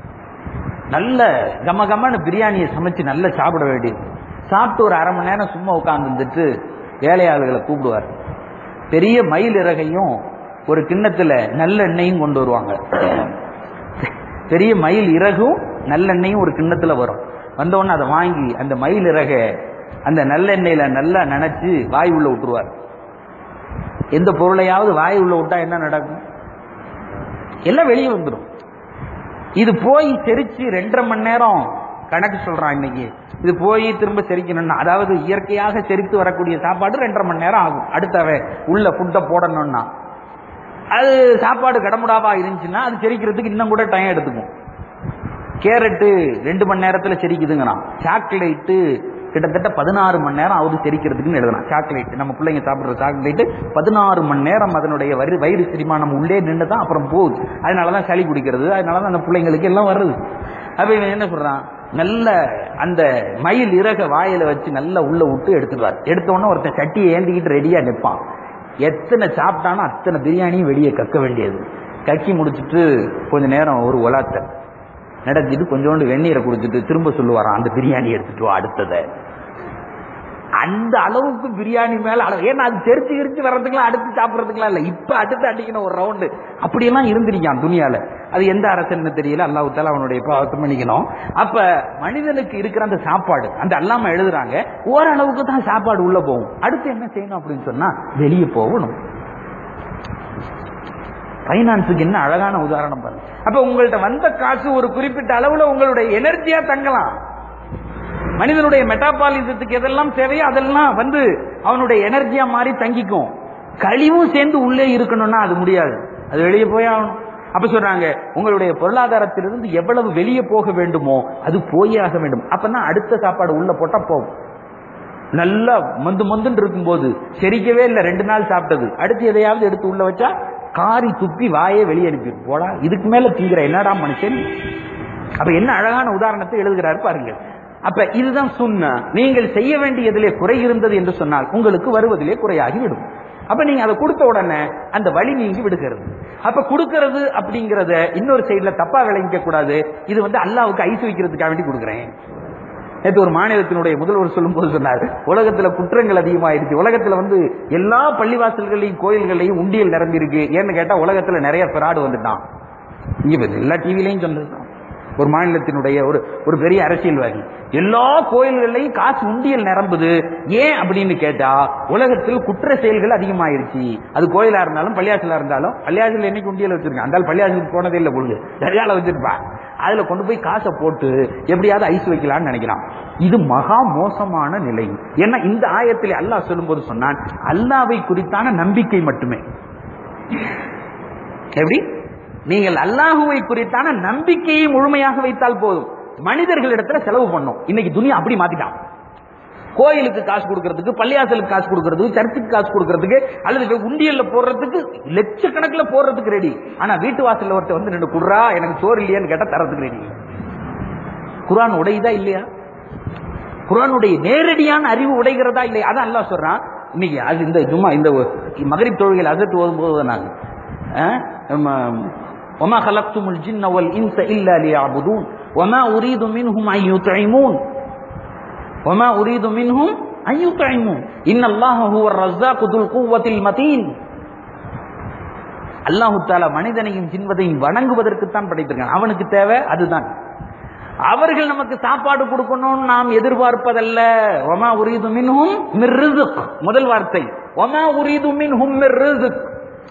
நல்ல கம கமன்னு பிரியாணியை சமைச்சு நல்லா சாப்பிட வேண்டியது சாப்பிட்டு ஒரு அரை மணி நேரம் சும்மா உட்கார்ந்துட்டு வேலையாளுகளை கூப்பிடுவார் பெரிய மயில் இறகையும் ஒரு கிண்ணத்துல நல்லெண்ணெயும் கொண்டு வருவாங்க பெரிய மயில் இறகும் நல்லெண்ணெயும் ஒரு கிண்ணத்துல வரும் வந்த உடனே அதை வாங்கி அந்த மயில் இறக அந்த நல்லெண்ணெயில நல்லா நனைச்சு வாய் உள்ள விட்டுருவார் எந்த பொருளையாவது வாய் உள்ள விட்டா என்ன நடக்கும் எல்லாம் வெளியே வந்துடும் இது போய் செரிச்சு ரெண்டரை மணி நேரம் கணக்கு சொல்றான் இன்னைக்கு இது போய் திரும்ப செரிக்கணும்னா அதாவது இயற்கையாக செரித்து வரக்கூடிய சாப்பாடு ரெண்டரை மணி நேரம் ஆகும் அடுத்தவன் உள்ள ஃபுட்டை போடணும்னா அது சாப்பாடு கடமுடாவா இருந்துச்சுன்னா அது செரிக்கிறதுக்கு இன்னும் கூட டைம் எடுத்துக்கும் கேரட்டு ரெண்டு மணி நேரத்துல செரிக்குதுங்கிறான் சாக்லேட்டு கிட்டத்தட்ட பதினாறு மணி நேரம் ஆகுது செரிக்கிறதுக்குன்னு எழுதலாம் சாக்லேட் நம்ம பிள்ளைங்க சாப்பிடுற சாக்லேட் பதினாறு மணி நேரம் அதனுடைய வயிறு வயிறு செரிமானம் உள்ளே நின்று தான் அப்புறம் போகுது அதனாலதான் சளி குடிக்கிறது அதனாலதான் அந்த பிள்ளைங்களுக்கு எல்லாம் வருது அப்ப இவன் என்ன சொல்றான் நல்ல அந்த மயில் இறக வாயில வச்சு நல்லா உள்ள விட்டு எடுத்துடுவார் எடுத்த உடனே ஒருத்தன் சட்டியை ஏந்திக்கிட்டு ரெடியா நிற்பான் எத்தனை சாப்பிட்டானோ அத்தனை பிரியாணியும் வெளியே கக்க வேண்டியது கக்கி முடிச்சிட்டு கொஞ்ச நேரம் ஒரு உலாத்த நடத்திட்டு கொஞ்சோண்டு வெந்நீரை குடிச்சிட்டு திரும்ப சொல்லுவாராம் அந்த பிரியாணி எடுத்துட்டு வா அடுத்ததை அந்த அளவுக்கு பிரியாணி மேல அளவு ஏன்னா அது தெரிச்சு கிரிச்சு வர்றதுக்குலாம் அடுத்து சாப்பிட்றதுக்குலாம் இல்ல இப்ப அடுத்து அடிக்கணும் ஒரு ரவுண்டு அப்படியெல்லாம் இருந்திருக்கான் துணியால அது எந்த அரசன்னு தெரியல அல்லாஹால அவனுடைய பாவத்தை மன்னிக்கணும் அப்ப மனிதனுக்கு இருக்கிற அந்த சாப்பாடு அந்த அல்லாம எழுதுறாங்க ஓரளவுக்கு தான் சாப்பாடு உள்ள போகும் அடுத்து என்ன செய்யணும் அப்படின்னு சொன்னா வெளியே போகணும் பைனான்ஸுக்கு என்ன அழகான உதாரணம் பாருங்க அப்ப உங்கள்ட்ட வந்த காசு ஒரு குறிப்பிட்ட அளவுல உங்களுடைய எனர்ஜியா தங்கலாம் மனிதனுடைய மெட்டாபாலிசத்துக்கு எதெல்லாம் தேவையோ அதெல்லாம் வந்து அவனுடைய எனர்ஜியா மாறி தங்கிக்கும் கழிவும் சேர்ந்து உள்ளே இருக்கணும்னா அது முடியாது அது வெளியே போய் ஆகணும் அப்ப சொல்றாங்க உங்களுடைய பொருளாதாரத்திலிருந்து எவ்வளவு வெளியே போக வேண்டுமோ அது போயே ஆக வேண்டும் அப்பதான் அடுத்த சாப்பாடு உள்ள போட்டா போகும் நல்லா மந்து மந்துன்னு இருக்கும்போது செரிக்கவே இல்லை ரெண்டு நாள் சாப்பிட்டது அடுத்து எதையாவது எடுத்து உள்ள வச்சா காரி துப்பி வாயே வெளியே அனுப்பிடும் போடா இதுக்கு மேல தீங்கிற என்னடா மனுஷன் அப்ப என்ன அழகான உதாரணத்தை எழுதுகிறார் பாருங்க அப்ப இதுதான் சுண்ணா நீங்கள் செய்ய வேண்டியதிலே குறை இருந்தது என்று சொன்னால் உங்களுக்கு வருவதிலே குறையாகிவிடும் அப்ப நீங்க அதை கொடுத்த உடனே அந்த வழி நீங்கி விடுகிறது அப்ப கொடுக்கறது அப்படிங்கறத இன்னொரு சைடுல தப்பா விளங்கிக்க கூடாது இது வந்து அல்லாவுக்கு ஐஸ் வைக்கிறதுக்காக வேண்டி கொடுக்குறேன் நேற்று ஒரு மாநிலத்தினுடைய முதல்வர் சொல்லும் போது சொன்னார் உலகத்துல குற்றங்கள் அதிகமாயிருச்சு உலகத்துல வந்து எல்லா பள்ளிவாசல்களையும் கோயில்களையும் உண்டியல் நிரம்பி இருக்கு ஏன்னு கேட்டா உலகத்துல நிறைய பிராடு வந்துட்டான் இங்க பாரு, எல்லா டிவிலையும் சொல்றதுதான் ஒரு மாநிலத்தினுடைய ஒரு ஒரு பெரிய அரசியல்வாதி எல்லா கோயில்கள்லையும் காசு உண்டியல் நிரம்புது ஏன் அப்படின்னு கேட்டா உலகத்தில் குற்ற செயல்கள் அதிகமாயிருச்சு அது கோயிலா இருந்தாலும் பள்ளியாசலா இருந்தாலும் பள்ளியாசல் என்னைக்கு உண்டியல் வச்சிருக்கான் அந்த பள்ளியாசலுக்கு போனதே இல்லை பொழுது நிறையால வச்சிருப்பா அதுல கொண்டு போய் காசை போட்டு எப்படியாவது ஐஸ் வைக்கலாம்னு நினைக்கிறான் இது மகா மோசமான நிலை ஏன்னா இந்த ஆயத்திலே அல்லாஹ் சொல்லும்போது சொன்னான் அல்லாவை குறித்தான நம்பிக்கை மட்டுமே எப்படி நீங்கள் அல்லாஹுவை குறித்தான நம்பிக்கையை முழுமையாக வைத்தால் போதும் மனிதர்களிடத்துல செலவு பண்ணும் இன்னைக்கு துணியா அப்படி மாத்திட்டான் கோயிலுக்கு காசு கொடுக்கறதுக்கு பள்ளியாசலுக்கு காசு கொடுக்கறதுக்கு சர்ச்சுக்கு காசு கொடுக்கறதுக்கு அல்லது உண்டியல்ல போடுறதுக்கு லட்சக்கணக்கில் போடுறதுக்கு ரெடி ஆனா வீட்டு வாசல்ல ஒருத்தர் வந்து ரெண்டு குடுறா எனக்கு சோறு இல்லையான்னு கேட்டா தரதுக்கு ரெடி குரான் உடையுதா இல்லையா குரானுடைய நேரடியான அறிவு உடைகிறதா இல்லையா அதான் அல்லாஹ் சொல்றான் இன்னைக்கு அது இந்த ஜும்மா இந்த மகரிப் தொழுகையில் அசத்து ஓதும்போது நாங்க وما خلقتم الجن والإنس إلا ليعبدون وما أريد منهم أن يطعمون وما أريد منهم أن يطعمون إن الله هو الرزاق ذو القوة المتين அல்லாஹு தாலா மனிதனையும் ஜின்வதையும் வணங்குவதற்குத்தான் படைத்திருக்கான் அவனுக்கு தேவை அதுதான் அவர்கள் நமக்கு சாப்பாடு கொடுக்கணும்னு நாம் எதிர்பார்ப்பதல்ல ஒமா உரீது மின்ஹும் மிர்ரிசுக் முதல் வார்த்தை ஒமா உரீது மின்ஹும் மிர்ரிசுக்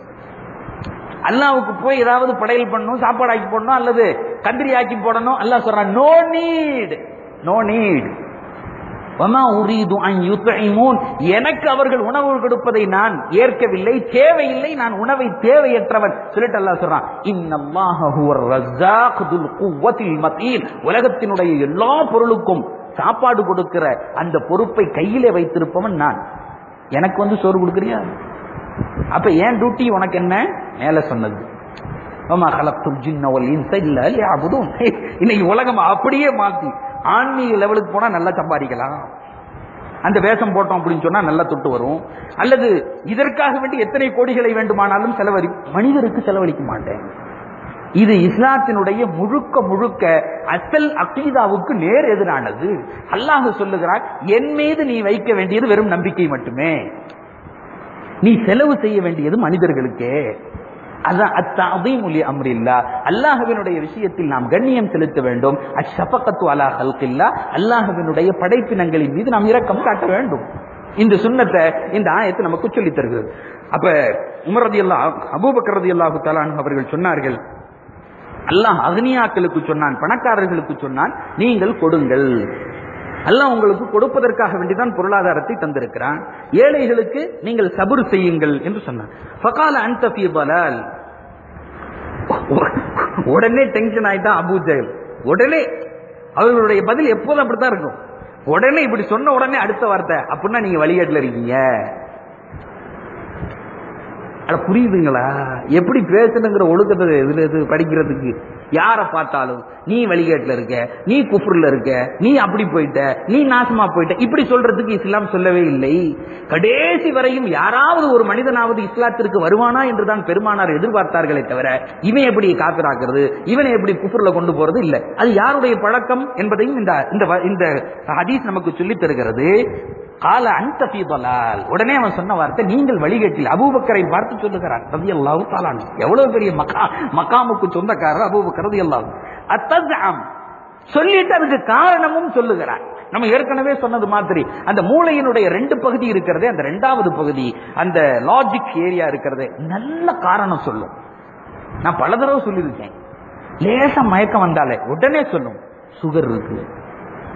அல்லாவுக்கு போய் ஏதாவது படையல் பண்ணணும் சாப்பாடு ஆக்கி போடணும் அல்லது கந்திரி ஆக்கி போடணும் அல்லாஹ் சொல்றான் நோ நீட் நோ நீட் வமா உரீது அன் யுத்இமூன் எனக்கு அவர்கள் உணவு கொடுப்பதை நான் ஏற்கவில்லை தேவையில்லை நான் உணவை தேவையற்றவன் சொல்லிட்டு அல்லாஹ் சொல்றான் இன்னல்லாஹ ஹுவர் ரஸாக் துல் குவத்தில் மதீன் உலகத்தினுடைய எல்லா பொருளுக்கும் சாப்பாடு கொடுக்கிற அந்த பொறுப்பை கையிலே வைத்திருப்பவன் நான் எனக்கு வந்து சோறு கொடுக்கறியா அப்ப ஏன் டியூட்டி உனக்கு என்ன மேல சொன்னது வமா கலப்துல் ஜின்ன வல் இன்ஸ இல்ல லியஅபுதூன் இன்னைக்கு உலகம் அப்படியே மாத்தி ஆன்மீக லெவலுக்கு போனா நல்லா சம்பாதிக்கலாம் அந்த வேஷம் போட்டோம் அப்படின்னு சொன்னா நல்லா தொட்டு வரும் அல்லது இதற்காக வேண்டி எத்தனை கோடிகளை வேண்டுமானாலும் செலவழி மனிதருக்கு செலவழிக்க மாட்டேன் இது இஸ்லாத்தினுடைய முழுக்க முழுக்க அசல் அகீதாவுக்கு நேர் எதிரானது அல்லாஹ் சொல்லுகிறான் என் மீது நீ வைக்க வேண்டியது வெறும் நம்பிக்கை மட்டுமே நீ செலவு செய்ய வேண்டியது மனிதர்களுக்கே அதான் அத்தீமுலி அம்ரில்லா அல்லாஹுவினுடைய விஷயத்தில் நாம் கண்ணியம் செலுத்த வேண்டும் அஷபகத்து அலா ஹல்கில்லா அல்லாஹுவினுடைய படைப்பினங்களின் மீது நாம் இரக்கம் காட்ட வேண்டும் இந்த சுண்ணத்தை இந்த ஆயத்தை நமக்கு சொல்லித் தருகிறது அப்ப உமரதி அல்லா அபூபக்கரதி அல்லாஹு தலான் அவர்கள் சொன்னார்கள் அல்லாஹ் அக்னியாக்களுக்கு சொன்னான் பணக்காரர்களுக்கு சொன்னான் நீங்கள் கொடுங்கள் அல்லாஹ் உங்களுக்கு கொடுப்பதற்காக வேண்டிதான் பொருளாதாரத்தை தந்திருக்கிறான் ஏழைகளுக்கு நீங்கள் சபுர் செய்யுங்கள் என்று சொன்னான் ஃபகால அன்தபி பலால் உடனே டென்ஷன் ஆயிட்டான் அபூ ஜெயல் உடனே அவர்களுடைய பதில் எப்போதும் அப்படித்தான் இருக்கும் உடனே இப்படி சொன்ன உடனே அடுத்த வார்த்தை அப்படின்னா நீங்க வழிகாட்டுல இருக்கீங்க அட புரியுதுங்களா எப்படி பேசணுங்கிற ஒழுக்கத்தை இதுல இது படிக்கிறதுக்கு யாரை பார்த்தாலும் நீ வழிகேட்டுல இருக்க நீ குஃப்ருல இருக்க நீ அப்படி போயிட்ட நீ நாசமா போயிட்ட இப்படி சொல்றதுக்கு இஸ்லாம் சொல்லவே இல்லை கடைசி வரையும் யாராவது ஒரு மனிதனாவது இஸ்லாத்திற்கு வருவானா என்றுதான் பெருமானார் எதிர்பார்த்தார்களே தவிர இவன் எப்படி காப்பிராக்குறது இவனை எப்படி குஃப்ருல கொண்டு போறது இல்ல அது யாருடைய பழக்கம் என்பதையும் இந்த இந்த இந்த ஹதீஸ் நமக்கு சொல்லித் தருகிறது கால அந்த பீபலால் உடனே அவன் சொன்ன வார்த்தை நீங்கள் வழிகட்டில் அபூபக்கரை பார்த்து சொல்லுகிறான் ரதி அல்லாஹு தாலான் எவ்வளவு பெரிய மக்கா மக்காமுக்கு சொந்தக்காரர் அபூபக்கர் ரதி அல்லாஹு அத்தம் சொல்லிட்டு அதுக்கு காரணமும் சொல்லுகிறான் நம்ம ஏற்கனவே சொன்னது மாதிரி அந்த மூளையினுடைய ரெண்டு பகுதி இருக்கிறதே அந்த ரெண்டாவது பகுதி அந்த லாஜிக் ஏரியா இருக்கிறது நல்ல காரணம் சொல்லும் நான் பல தடவை சொல்லியிருக்கேன் லேசா மயக்கம் வந்தாலே உடனே சொல்லும் சுகர் இருக்கு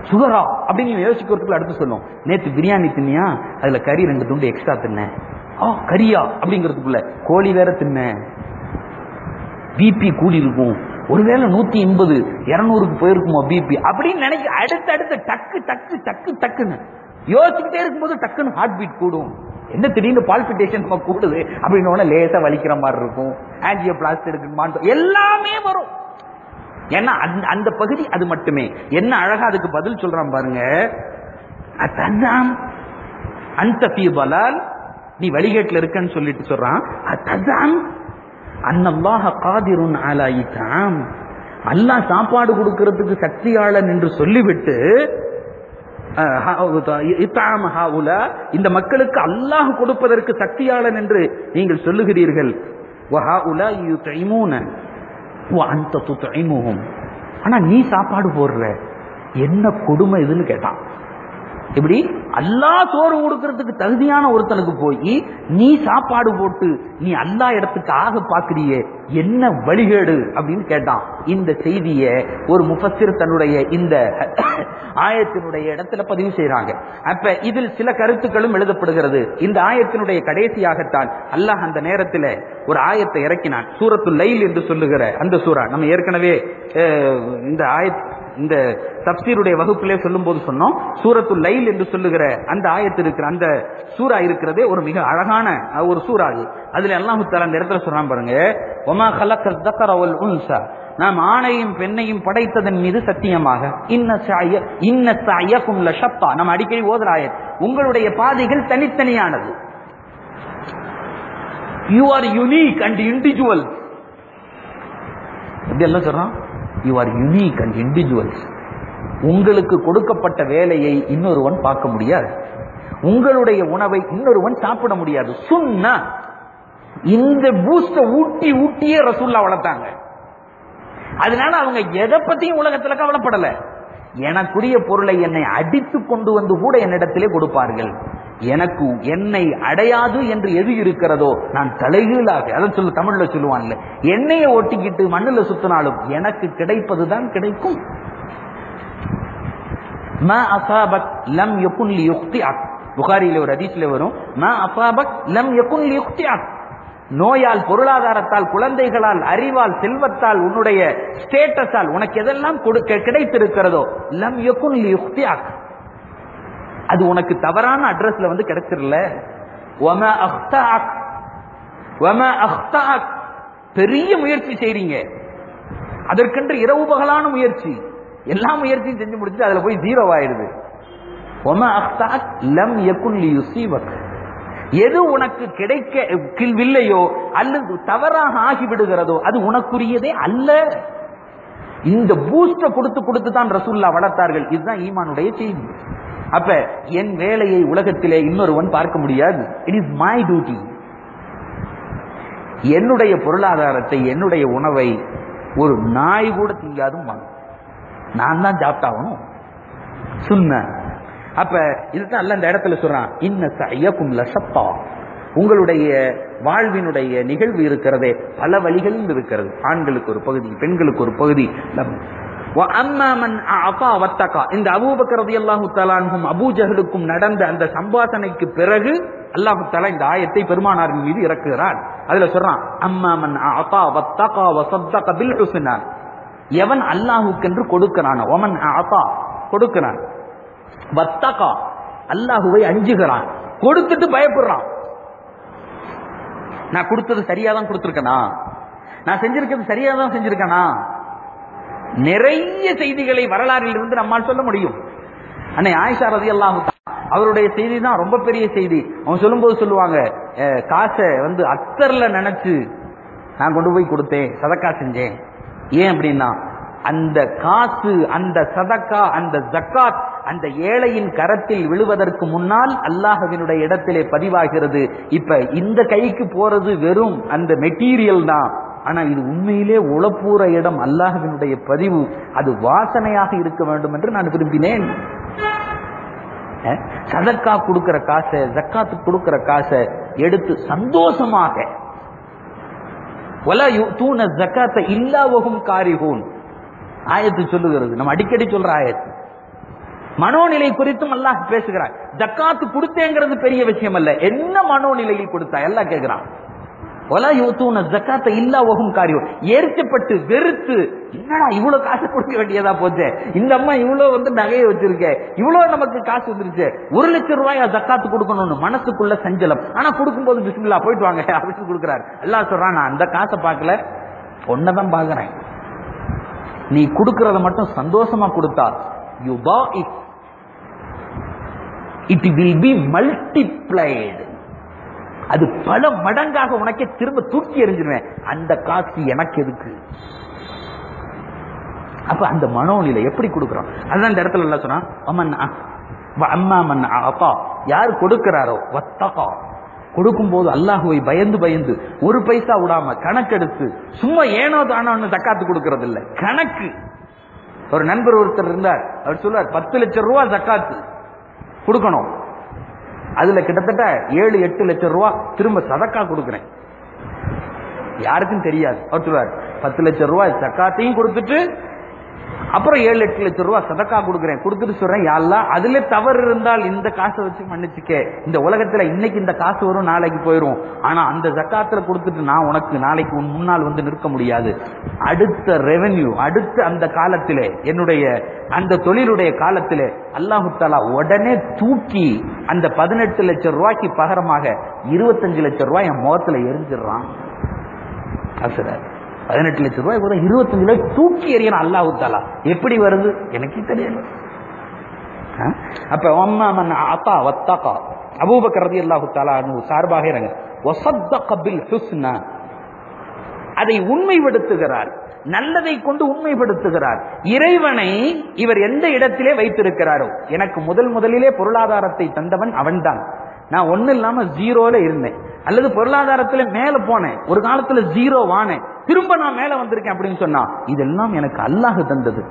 சுகரா அப்படின்னு நீ யோசிக்கிறதுக்குள்ள அடுத்து சொல்லும் நேத்து பிரியாணி தின்னியா அதுல கறி ரெண்டு துண்டு எக்ஸ்ட்ரா தின்னேன் ஆ கரியா அப்படிங்கிறதுக்குள்ள கோழி வேற தின்னேன் பிபி கூடி இருக்கும் ஒருவேளை நூத்தி எண்பது இருநூறுக்கு போயிருக்குமோ பிபி அப்படின்னு நினைக்க அடுத்து அடுத்து டக்கு டக்கு டக்கு டக்குன்னு யோசிச்சுக்கிட்டே இருக்கும்போது டக்குன்னு ஹார்ட் பீட் கூடும் என்ன திடீர்னு பால்பிட்டேஷன் நம்ம கூடுது அப்படின்னு லேசா வலிக்கிற மாதிரி இருக்கும் ஆன்ஜியோ பிளாஸ்ட் எடுக்கணுமான்னு எல்லாமே வரும் ஏன்னா அந்த அந்த பகுதி அது மட்டுமே என்ன அழகா அதுக்கு பதில் சொல்றான் பாருங்க அதான் அந்த பலால் நீ வழிகேட்டில் இருக்கன்னு சொல்லிட்டு சொல்றான் அதான் அன்னல்லாஹ காதிருன் அலா இதாம் அல்லாஹ் சாப்பாடு கொடுக்கிறதுக்கு சக்தியாளன் என்று சொல்லிவிட்டு அஹ், ஹா- இத்தாம் ஹாவுலா, இந்த மக்களுக்கு அல்லாஹ் கொடுப்பதற்கு சக்தியாளன் என்று நீங்கள் சொல்லுகிறீர்கள் வஹாஉலா யுத்இமூன வ அன்த துத்இமுஹும். ஆனா நீ சாப்பாடு போடுற என்ன கொடுமை இதுன்னு கேட்டான் இப்படி அல்லாஹ் சோறு கொடுக்கறதுக்கு தகுதியான ஒருத்தனுக்கு போய் நீ சாப்பாடு போட்டு நீ அல்லா இடத்துக்கு ஆக பாக்குறியே என்ன வழிகேடு அப்படின்னு கேட்டான் இந்த செய்திய ஒரு முஃபஸ்ஸிர் தன்னுடைய இந்த ஆயத்தினுடைய இடத்துல பதிவு செய்றாங்க அப்ப இதில் சில கருத்துக்களும் எழுதப்படுகிறது இந்த ஆயத்தினுடைய கடைசியாகத்தான் அல்லாஹ் அந்த நேரத்தில் ஒரு ஆயத்தை இறக்கினான் சூரத்து லைல் என்று சொல்லுகிற அந்த சூரா நம்ம ஏற்கனவே அஹ், இந்த ஆயத் இந்த தப்சீருடைய வகுப்பிலே சொல்லும் போது சொன்னோம் சூரத்து லைல் என்று சொல்லுகிற அந்த ஆயத்து இருக்கிற அந்த சூரா இருக்கிறதே ஒரு மிக அழகான அஹ், ஒரு சூரா அது அதுல அல்லாஹு தாலா அந்த இடத்துல சொல்றான் பாருங்க ஒமா கலக்கல் தக்கர வல் உன்சா நாம் ஆணையும் பெண்ணையும் படைத்ததன் மீது சத்தியமாக இன்ன சாய இன்ன சாயக்கும் லஷப்பா நம்ம அடிக்கடி ஓதுற ஆயத் உங்களுடைய பாதைகள் தனித்தனியானது you are unique and individual எப்படி எல்லாம் சொல்றான் you are unique and individuals உங்களுக்கு கொடுக்கப்பட்ட வேலையை இன்னொருவன் பார்க்க முடியாது உங்களுடைய உணவை இன்னொருவன் சாப்பிட முடியாது சுன்னா இந்த பூஸ்ட ஊட்டி ஊட்டியே ரசூல்லா வளர்த்தாங்க அதனால அவங்க எதை பத்தியும் உலகத்துல கவலைப்படல எனக்குரிய பொருளை என்னை அடித்து கொண்டு வந்து கூட என்னிடத்திலே கொடுப்பார்கள் எனக்கு என்னை அடையாது என்று எது இருக்கிறதோ நான் தலைகீழாக அதை சொல்லு தமிழ்ல சொல்லுவான்ல எண்ணெயை ஒட்டிக்கிட்டு மண்ணுல சுத்தினாலும் எனக்கு கிடைப்பதுதான் கிடைக்கும் மா அசாபக் லம் யகுன் லியுக்திஅக் புகாரியில ஒரு ஹதீஸ்ல வரும் மா அசாபக் லம் யகுன் லியுக்திஅக் நோயால் பொருளாதாரத்தால் குழந்தைகளால் அறிவால் செல்வத்தால் உன்னுடைய ஸ்டேட்டஸால் உனக்கு எதெல்லாம் கொடுக்க கிடைத்திருக்கிறதோ லம் யகுன் லியுக்திஅக் அது உனக்கு தவறான அட்ரஸ்ல வந்து கிடைச்சிரல வமா அக்தாக் வமா அக்தாக் பெரிய முயற்சி செய்றீங்க அதற்கென்று இரவு பகலான முயற்சி எல்லா முயற்சியும் செஞ்சு முடிச்சு அதுல போய் ஜீரோ ஆயிடுது ஒம அக்தாக் லம் யகுன் லியுசீபக் எது உனக்கு கிடைக்க வில்லையோ அல்லது தவறாக ஆகிவிடுகிறதோ அது உனக்குரியதே அல்ல இந்த பூஸ்ட கொடுத்து கொடுத்து தான் ரசூல்லா வளர்த்தார்கள் இதுதான் ஈமானுடைய செய்தி அப்ப என் வேலையை உலகத்திலே இன்னொருவன் பார்க்க முடியாது இட் இஸ் மை டியூட்டி என்னுடைய பொருளாதாரத்தை என்னுடைய உணவை ஒரு நாய் கூட திங்காதும் நான் தான் சாப்பிட்டாகணும் சுன்ன அப்ப இதுதான் அல்ல அந்த இடத்துல சொல்றான் இன்ன சையக்கும் லசப்பா உங்களுடைய வாழ்வினுடைய நிகழ்வு இருக்கிறதே பல வழிகளில் இருக்கிறது ஆண்களுக்கு ஒரு பகுதி பெண்களுக்கு ஒரு பகுதி அம்மாமன் அப்பா வத்தகா இந்த அபூபக்கர் ரலியல்லாஹு தஆலா அன்ஹும் அபூஜஹலுக்கும் நடந்த அந்த சம்பாசனைக்கு பிறகு அல்லாஹு தஆலா இந்த ஆயத்தை பெருமானாரின் மீது இறக்குகிறார் அதுல சொல்றான் அம்மாமன் அப்பா வத்தகா வசத்தக பில் ஹுஸ்னா எவன் அல்லாஹுக்கென்று கொடுக்கிறான் ஒமன் அப்பா கொடுக்கிறான் வத்தகா அல்லாஹுவை அஞ்சுகிறான் கொடுத்துட்டு பயப்படுறான் நான் கொடுத்தது சரியா தான் கொடுத்துருக்கனா நான் செஞ்சிருக்கிறது சரியா தான் செஞ்சிருக்கனா நிறைய செய்திகளை வரலாறில் இருந்து நம்மால் சொல்ல முடியும் அன்னை ஆயிஷா ரதி அவருடைய செய்தி தான் ரொம்ப பெரிய செய்தி அவன் சொல்லும்போது சொல்லுவாங்க அஹ், காசை வந்து அத்தர்ல நினைச்சு நான் கொண்டு போய் கொடுத்தேன் சதக்கா செஞ்சேன் ஏன் அப்படின்னா அந்த காசு அந்த சதக்கா அந்த ஜக்காத் அந்த ஏழையின் கரத்தில் விழுவதற்கு முன்னால் அல்லாஹ்வினுடைய இடத்திலே பதிவாகிறது இப்ப இந்த கைக்கு போறது வெறும் அந்த மெட்டீரியல் தான் ஆனா இது உண்மையிலே உளப்பூர இடம் அல்லாஹ்வினுடைய பதிவு அது வாசனையாக இருக்க வேண்டும் என்று நான் விரும்பினேன் அஹ், சதக்கா கொடுக்கிற காசை ஜக்காத்து கொடுக்கிற காசை எடுத்து சந்தோஷமாக வலா யுத்தூன ஜக்காத்த இல்லாவகும் காரிகூன் ஆயத்து சொல்லுகிறது நம்ம அடிக்கடி சொல்ற ஆயத்து மனோநிலை குறித்தும் அல்லாஹ் பேசுகிறார் ஜக்காத்து கொடுத்தேங்கிறது பெரிய விஷயம் அல்ல என்ன மனோநிலையில் கொடுத்தா எல்லாம் கேட்கிறான் ஒலா யூத்தூன ஜக்காத்த இல்லா ஒகும் காரியம் ஏற்கப்பட்டு வெறுத்து என்னடா இவ்வளவு காசு கொடுக்க வேண்டியதா போச்சே இந்த அம்மா இவ்வளவு வந்து நகையை வச்சிருக்க இவ்வளவு நமக்கு காசு வந்துருச்சு ஒரு லட்சம் ரூபாய் ஜக்காத்து கொடுக்கணும்னு மனசுக்குள்ள சஞ்சலம் ஆனா கொடுக்கும்போது பிஸ்மில்லா போயிட்டு வாங்க அப்படின்னு கொடுக்குறாரு எல்லாம் சொல்றான் நான் அந்த காசை பார்க்கல ஒன்னதான் பாக்குறேன் நீ கொடுக்கறத மட்டும் சந்தோஷமா கொடுத்தா யூ பா it it will be multiplied அது பல மடங்காக உனக்கே திரும்ப தூக்கி எறிஞ்சிருவேன் அந்த காசு எனக்கு எதுக்கு அப்ப அந்த மனோநிலை எப்படி கொடுக்கிறோம் அதுதான் இந்த இடத்துல எல்லாம் சொன்னா அம்மன் அம்மா மன் அப்பா யார் கொடுக்கிறாரோ வத்தகா கொடுக்கும்போது அல்லாஹுவை பயந்து பயந்து ஒரு பைசா விடாம கணக்கெடுத்து சும்மா ஏனோ தானோன்னு தக்காத்து கொடுக்கறது இல்ல கணக்கு ஒரு நண்பர் ஒருத்தர் இருந்தார் அவர் சொல்லுவார் பத்து லட்சம் ரூபாய் தக்காத்து கொடுக்கணும் அதுல கிட்டத்தட்ட ஏழு எட்டு லட்சம் ரூபாய் திரும்ப சதக்கா கொடுக்கிறேன் யாருக்கும் தெரியாது அவர் சொல்லுவார் பத்து லட்சம் ரூபாய் சக்காத்தையும் கொடுத்துட்டு அப்புறம் ஏழு எட்டு லட்சம் ரூபாய் சதக்கா கொடுக்குறேன் கொடுத்துட்டு சொல்றேன் யாரெல்லாம் அதுல தவறு இருந்தால் இந்த காசை வச்சு மன்னிச்சுக்க இந்த உலகத்துல இன்னைக்கு இந்த காசு வரும் நாளைக்கு போயிரும் ஆனா அந்த ஜக்காத்துல கொடுத்துட்டு நான் உனக்கு நாளைக்கு உன் முன்னால் வந்து நிற்க முடியாது அடுத்த ரெவென்யூ அடுத்த அந்த காலத்திலே என்னுடைய அந்த தொழிலுடைய காலத்திலே அல்லாஹு தாலா உடனே தூக்கி அந்த பதினெட்டு லட்சம் ரூபாய்க்கு பகரமாக இருபத்தஞ்சு லட்சம் ரூபாய் என் முகத்துல எரிஞ்சிடுறான் சொல்றாரு பதினெட்டு லட்சம் ரூபாய் கூட இருபத்தஞ்சு ரூபாய் தூக்கி எறியணும் அல்லாஹு தாலா எப்படி வருது எனக்கே தெரியல அப்ப அம்மா மன் அத்தா வத்தாக்கா அபூபக்கர் ரதி அல்லாஹு தாலா சார்பாக இறங்க வசத்தக பில் ஹுஸ்னா அதை உண்மைப்படுத்துகிறார் நல்லதை கொண்டு உண்மைப்படுத்துகிறார் இறைவனை இவர் எந்த இடத்திலே வைத்திருக்கிறாரோ எனக்கு முதல் முதலிலே பொருளாதாரத்தை தந்தவன் அவன்தான் நான் ஒண்ணு இல்லாம ஜீரோல இருந்தேன் அல்லது பொருளாதாரத்துல மேல போனேன் ஒரு காலத்துல ஜீரோ வானேன் திரும்ப நான் மேல வந்திருக்கேன் அப்படின்னு சொன்னா இதெல்லாம் எனக்கு அல்லாஹ் தந்தது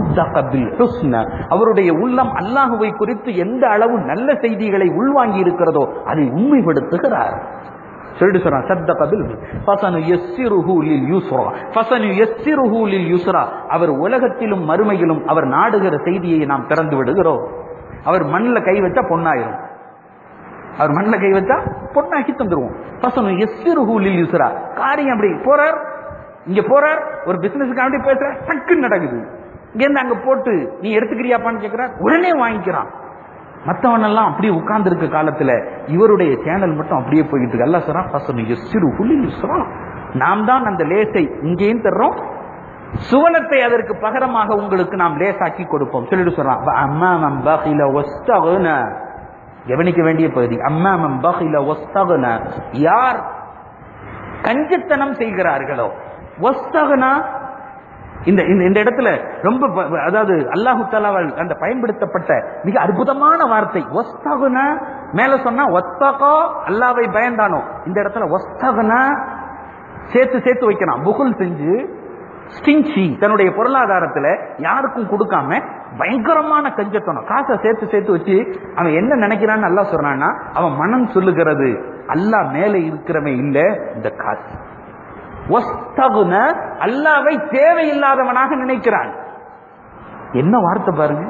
அவருடைய உள்ளம் அல்லாஹுவை குறித்து எந்த அளவு நல்ல செய்திகளை உள்வாங்கி இருக்கிறதோ அதை உண்மைப்படுத்துகிறார் சொல்லிட்டு சொல்றான் சத்த கபில் ஃபசனு யஸ்ஸிருஹு லில் யுஸ்ரா ஃபசனு யஸ்ஸிருஹு லில் யுஸ்ரா அவர் உலகத்திலும் மறுமையிலும் அவர் நாடுகிற செய்தியை நாம் திறந்து விடுகிறோம் அவர் மண்ணில் கை வச்சா பொண்ணாயிரும் அவர் மண்ணில் கை வச்சா பொண்ணாக்கி தந்துருவோம் பசங்க எஸ்ஸிருஹு லில் யுஸ்ரா காரியம் அப்படி போறார் இங்க போறார் ஒரு பிசினஸ்க்காண்டி பேசுற டக்குன்னு நடக்குது இங்க இருந்து அங்க போட்டு நீ எடுத்துக்கிறியாப்பான்னு கேட்கிறார் உடனே வாங்கிக்கிறான் மத்தவன் எல்லாம் அப்படியே உட்கார்ந்து இருக்க காலத்துல இவருடைய சேனல் மட்டும் அப்படியே போயிட்டு இருக்கு அல்லா சொல்றான் பசங்க எஸ்ஸிருஹு லில் யுஸ்ரா நாம் தான் அந்த லேசை இங்கேயும் தர்றோம் சுவனத்தை அதற்கு பகரமாக உங்களுக்கு நாம் லேசாக்கி கொடுப்போம் சொல்லிட்டு சொல்றான் அம்மா பகில வஸ்தகுன கவனிக்க வேண்டிய பகுதி அம்மாமம் பகில ஒஸ்தகுன யார் கஞ்சத்தனம் செய்கிறார்களோ ஒஸ்தகுனா இந்த இந்த இந்த இடத்துல ரொம்ப ப- அதாவது அல்லாஹு தாலாவால் அந்த பயன்படுத்தப்பட்ட மிக அற்புதமான வார்த்தை ஒஸ்தகுன மேல சொன்னா ஒத்தகோ அல்லாவை பயந்தானோ இந்த இடத்துல ஒஸ்தகுன சேர்த்து சேர்த்து வைக்கிறான் புகுல் செஞ்சு ஸ்டிஞ்சி தன்னுடைய பொருளாதாரத்துல யாருக்கும் கொடுக்காம பயங்கரமான கஞ்சத்தனம் காசை சேர்த்து சேர்த்து வச்சு அவன் என்ன நினைக்கிறான்னு நல்லா சொல்றான்னா அவன் மனம் சொல்லுகிறது அல்லாஹ் மேலே இருக்கிறவன் இல்ல இந்த காசு ஒஸ்தகுன அல்லாவை தேவையில்லாதவனாக நினைக்கிறான் என்ன வார்த்தை பாருங்க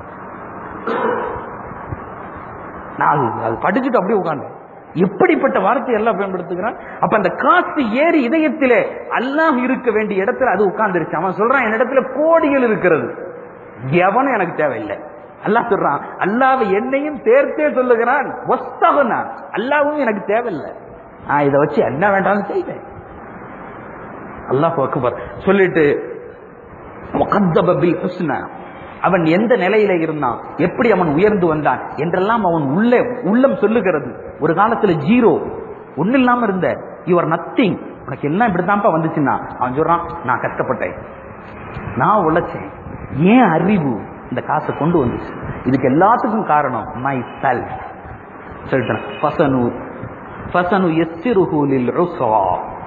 நான் அது- அது படிச்சுட்டு அப்படியே உட்கார்ந்தேன் எப்படிப்பட்ட வார்த்தை எல்லாம் பயன்படுத்துகிறான் அப்ப அந்த காசு ஏறி இதயத்திலே அல்லாஹ் இருக்க வேண்டிய இடத்துல அது உட்கார்ந்துருச்சு அவன் சொல்றான் என் இடத்துல கோடிகள் இருக்கிறது எவனும் எனக்கு தேவையில்லை அல்லாஹ் சொல்றான் அல்லாஹ் என்னையும் சேர்த்தே சொல்லுகிறான் ஒஸ்தகுனா அல்லாவும் எனக்கு தேவையில்லை நான் இதை வச்சு என்ன வேண்டாம்னு செய்வேன் அல்லாஹ் அக்பர் சொல்லிட்டு وَقَدَّبَ بِالْحُسْنَى அவன் எந்த நிலையில இருந்தான் எப்படி அவன் உயர்ந்து வந்தான் என்றெல்லாம் அவன் உள்ளே உள்ளம் சொல்லுகிறது ஒரு காலத்துல ஜீரோ ஒண்ணு இல்லாம இருந்த யுவர் நத்திங் உனக்கு எல்லாம் இப்படித்தான்ப்பா வந்துச்சுன்னா அவன் சொல்றான் நான் கஷ்டப்பட்டேன் நான் உழைச்சேன் ஏன் அறிவு இந்த காசை கொண்டு வந்துச்சு இதுக்கு எல்லாத்துக்கும் காரணம் மை செல்ஃப் சொல்லிட்டேன் ஃபசனு ஃபசனு எஸ்ஸிருஹு லில் உஸ்ரா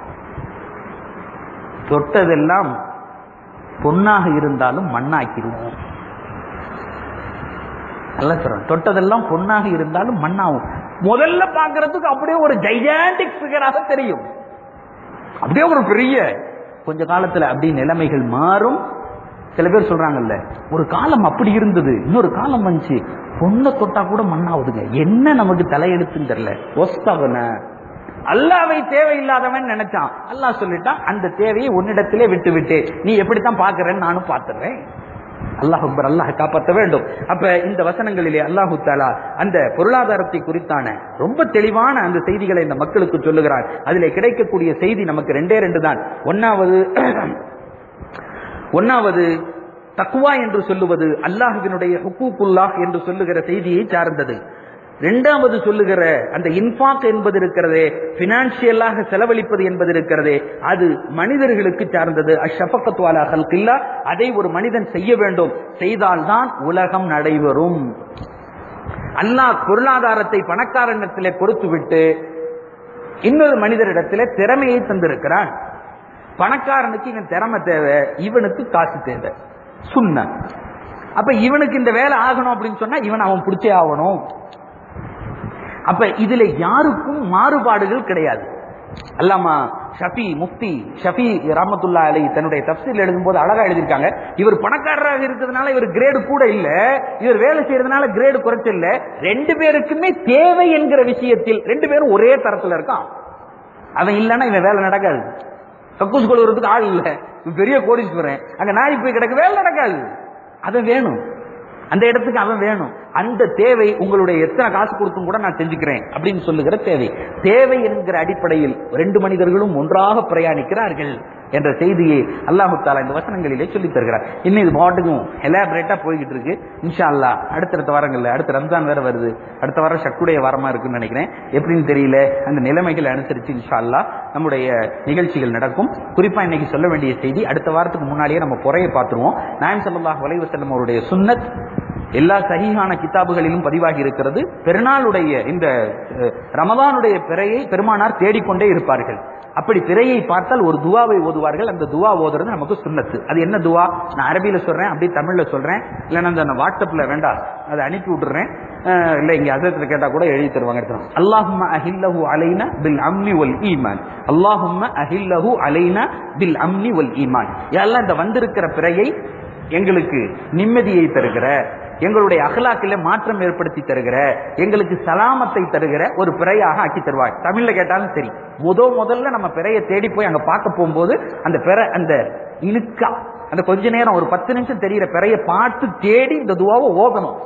தொட்டதெல்லாம் பொன்னாக இருந்தாலும் மண்ணாக்கிடுவோம் நல்லா சொல்றேன் தொட்டதெல்லாம் பொன்னாக இருந்தாலும் மண்ணாகும் முதல்ல பார்க்கறதுக்கு அப்படியே ஒரு ஜைஜாண்டிக் ஃபிகராக தெரியும் அப்படியே ஒரு பெரிய கொஞ்ச காலத்துல அப்படி நிலைமைகள் மாறும் சில பேர் சொல்றாங்கல்ல ஒரு காலம் அப்படி இருந்தது இன்னொரு காலம் வந்துச்சு பொண்ணை தொட்டா கூட மண்ணாவுதுங்க என்ன நமக்கு தலையெடுத்துன்னு தெரியல ஒஸ்தவன அல்லாவை தேவையில்லாதவன் நினைச்சான் அல்லாஹ் சொல்லிட்டான் அந்த தேவையை உன்னிடத்திலே விட்டு விட்டு நீ எப்படித்தான் பாக்குறேன்னு நானும் பாத்துறேன் அல்லாஹ் அக்பர் அல்லாஹ் காப்பாற்ற வேண்டும் அப்ப இந்த வசனங்களிலே அல்லாஹு தாலா அந்த பொருளாதாரத்தை குறித்தான ரொம்ப தெளிவான அந்த செய்திகளை இந்த மக்களுக்கு சொல்லுகிறார் அதிலே கிடைக்கக்கூடிய செய்தி நமக்கு ரெண்டே ரெண்டு தான் ஒன்னாவது ஒன்னாவது தக்குவா என்று சொல்லுவது அல்லாஹுவினுடைய ஹுக்கூக்குல்லாஹ் என்று சொல்லுகிற செய்தியை சார்ந்தது இரண்டாவது சொல்லுகிற அந்த இன்ஃபாக் என்பது இருக்கிறதே பினான்சியலாக செலவழிப்பது என்பது இருக்கிறதே அது மனிதர்களுக்கு சார்ந்தது அஷபக்கத்வாலா ஹல்கில்லா அதை ஒரு மனிதன் செய்ய வேண்டும் செய்தால்தான் உலகம் நடைபெறும் அல்லாஹ் பொருளாதாரத்தை பணக்காரனிடத்திலே கொடுத்து விட்டு இன்னொரு மனிதரிடத்திலே திறமையை தந்திருக்கிறான் பணக்காரனுக்கு இவன் திறமை தேவை இவனுக்கு காசு தேவை சுண்ண அப்ப இவனுக்கு இந்த வேலை ஆகணும் அப்படின்னு சொன்னா இவன் அவன் பிடிச்சே ஆகணும் அப்ப இதுல யாருக்கும் மாறுபாடுகள் கிடையாது அல்லாமா ஷஃபி முஃப்தி ஷஃபி ரஹமத்துல்லா அலை தன்னுடைய தப்சீல் எழுதும்போது அழகா எழுதியிருக்காங்க இவர் பணக்காரராக இருக்கிறதுனால இவர் கிரேடு கூட இல்ல இவர் வேலை செய்யறதுனால கிரேடு குறைச்சு இல்ல ரெண்டு பேருக்குமே தேவை என்கிற விஷயத்தில் ரெண்டு பேரும் ஒரே தரத்துல இருக்கான் அவன் இல்லைன்னா இவன் வேலை நடக்காது கக்கூஸ் கொள்வதுக்கு ஆள் இல்ல இவன் பெரிய கோடீஸ்வரன் அங்க நாய் போய் கிடக்கு வேலை நடக்காது அது வேணும் அந்த இடத்துக்கு அவன் வேணும் அந்த தேவை உங்களுடைய எத்தனை காசு கொடுத்தும் கூட நான் செஞ்சுக்கிறேன் அப்படின்னு சொல்லுகிற தேவை தேவை என்கிற அடிப்படையில் ரெண்டு மனிதர்களும் ஒன்றாக பிரயாணிக்கிறார்கள் என்ற செய்தியை அல்லாஹு தாலா இந்த வசனங்களிலே சொல்லித் தருகிறார் இன்னும் இது பாட்டுக்கும் எலாபரேட்டா போய்கிட்டு இருக்கு இன்ஷா அல்லா அடுத்தடுத்த வாரங்கள்ல அடுத்த ரம்ஜான் வேற வருது அடுத்த வாரம் ஷக்குடைய வாரமா இருக்குன்னு நினைக்கிறேன் எப்படின்னு தெரியல அந்த நிலைமைகளை அனுசரிச்சு இன்ஷா அல்லா நம்முடைய நிகழ்ச்சிகள் நடக்கும் குறிப்பா இன்னைக்கு சொல்ல வேண்டிய செய்தி அடுத்த வாரத்துக்கு முன்னாடியே நம்ம புறையை பார்த்துருவோம் நாயம் சல்லாஹ் வலைவசல்லம் அவருடைய சுன்னத் எல்லா சகிஹான கிதாபுகளிலும் பதிவாகி இருக்கிறது பெருநாளுடைய இந்த அஹ், ரமதானுடைய பிறையை பெருமானார் தேடிக்கொண்டே இருப்பார்கள் அப்படி பிறையை பார்த்தால் ஒரு துவாவை ஓதுவார்கள் அந்த துவா ஓதுறது நமக்கு சுன்னத்து அது என்ன துவா நான் அரபியில சொல்றேன் அப்படி தமிழ்ல சொல்றேன் இல்லைன்னா அந்த வாட்ஸ்அப்ல வேண்டாம் அதை அனுப்பி விட்டுறேன் அஹ், இல்ல இங்க அதத்துல கேட்டா கூட எழுதி தருவாங்க எடுத்துருவாங்க அல்லாஹும்ம அஹில்லஹு அலைனா பில் அம்னி வல் ஈமான் அல்லாஹும்ம அஹில்லஹு அலைனா பில் அம்னி வல் ஈமான் எல்லாம் இந்த வந்திருக்கிற பிறையை எங்களுக்கு நிம்மதியை தருகிற எங்களுடைய அகலாக்கில மாற்றம் ஏற்படுத்தி தருகிற எங்களுக்கு சலாமத்தை தருகிற ஒரு பிறையாக ஆக்கி தருவார் தமிழ்ல கேட்டாலும் சரி முத முதல்ல நம்ம பிறையை தேடி போய் அங்க பார்க்க போகும்போது அந்த பிறை அந்த இழுக்கா அந்த கொஞ்ச நேரம் ஒரு பத்து நிமிஷம் தெரிகிற பிறையை பார்த்து தேடி இந்த துவாவை ஓதணும்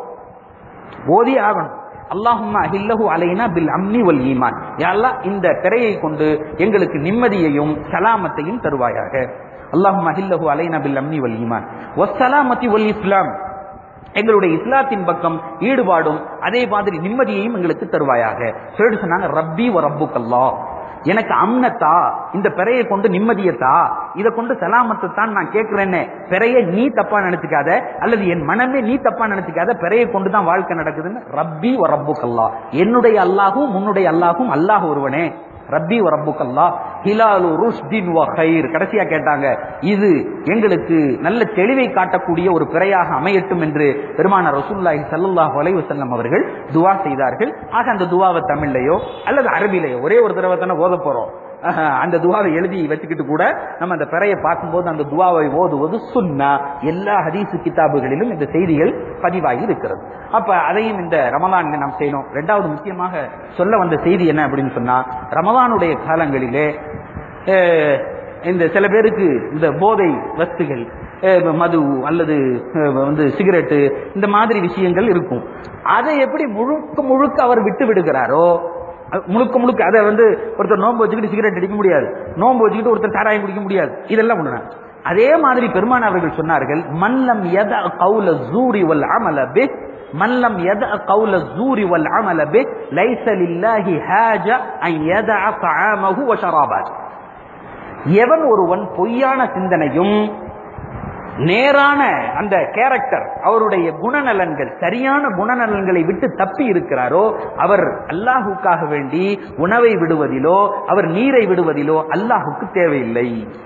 ஓதி ஆகணும் அல்லாஹும்ம அஹில்லஹு அலைனா பில் அம்னி வல் ஈமான் யா அல்லாஹ் இந்த பிறையை கொண்டு எங்களுக்கு நிம்மதியையும் சலாமத்தையும் தருவாயாக அல்லாஹும்ம அஹில்லஹு அலைனா பில் அம்னி வல் ஈமான் வஸ்ஸலாமத்தி வல் இஸ்லாம் எங்களுடைய இஸ்லாத்தின் பக்கம் ஈடுபாடும் அதே மாதிரி நிம்மதியையும் எங்களுக்கு தருவாயாக சொல்லிட்டு சொன்னாங்க ரப்பி வ ரப்புக்கல்லா எனக்கு அம்னத்தா இந்த பிறையை கொண்டு நிம்மதியத்தா இதை கொண்டு சலாமத்தை தான் நான் கேட்கிறேன்னு பிறைய நீ தப்பா நினைச்சுக்காத அல்லது என் மனமே நீ தப்பா நினைச்சுக்காத பிறையை கொண்டு தான் வாழ்க்கை நடக்குதுன்னு ரப்பி வ ரப்புக்கல்லா என்னுடைய அல்லாஹும் உன்னுடைய அல்லாஹும் அல்லாஹ் ஒருவனே ரப்பி வ ரப்புக்கல்லா ஹிலாலு ருஷ்தின் வ கைர் கடைசியா கேட்டாங்க இது எங்களுக்கு நல்ல தெளிவை காட்டக்கூடிய ஒரு பிறையாக அமையட்டும் என்று பெருமான ரசூல்லாஹி ஸல்லல்லாஹு அலைஹி வஸல்லம் அவர்கள் துவா செய்தார்கள் ஆக அந்த துவாவை தமிழ்லையோ அல்லது அரபிலையோ ஒரே ஒரு தடவை தானே ஓத போறோம் ஆஹா, அந்த துவாவை எழுதி வச்சுக்கிட்டு கூட நம்ம அந்த பிறையை பார்க்கும்போது அந்த துவாவை ஓதுவது சுன்னா எல்லா ஹதீசு கிதாபுகளிலும் இந்த செய்திகள் பதிவாகி இருக்கிறது அப்ப அதையும் இந்த ரமலான் நாம் செய்யணும் ரெண்டாவது முக்கியமாக சொல்ல வந்த செய்தி என்ன அப்படின்னு சொன்னா ரமலானுடைய காலங்களிலே அஹ், இந்த சில பேருக்கு இந்த போதை வஸ்துகள் அஹ், மது அல்லது அஹ், வந்து சிகரெட்டு இந்த மாதிரி விஷயங்கள் இருக்கும் அதை எப்படி முழுக்க முழுக்க அவர் விட்டு விடுகிறாரோ அது முழுக்க முழுக்க அதை வந்து ஒருத்தர் நோன்பு வச்சுக்கிட்டு சிகரெட் அடிக்க முடியாது நோன்பு வச்சுக்கிட்டு ஒருத்தர் சாராயம் குடிக்க முடியாது இதெல்லாம் ஒண்ணு அதே மாதிரி பெருமான் அவர்கள் சொன்னார்கள் மல்லம் எத கவுல ஜூரி வல் அமல பி மல்லம் எத கவுல ஜூரி வல் அமல பி லைஸ லில்லாஹி ஹாஜ அன் யதஅ தஆமஹு வ ஷராபாத் எவன் ஒருவன் பொய்யான சிந்தனையும் நேரான அந்த கேரக்டர் அவருடைய குணநலன்கள் சரியான குணநலன்களை விட்டு தப்பி இருக்கிறாரோ அவர் அல்லாஹுக்காக வேண்டி உணவை விடுவதிலோ அவர் நீரை விடுவதிலோ அல்லாஹுக்கு தேவையில்லை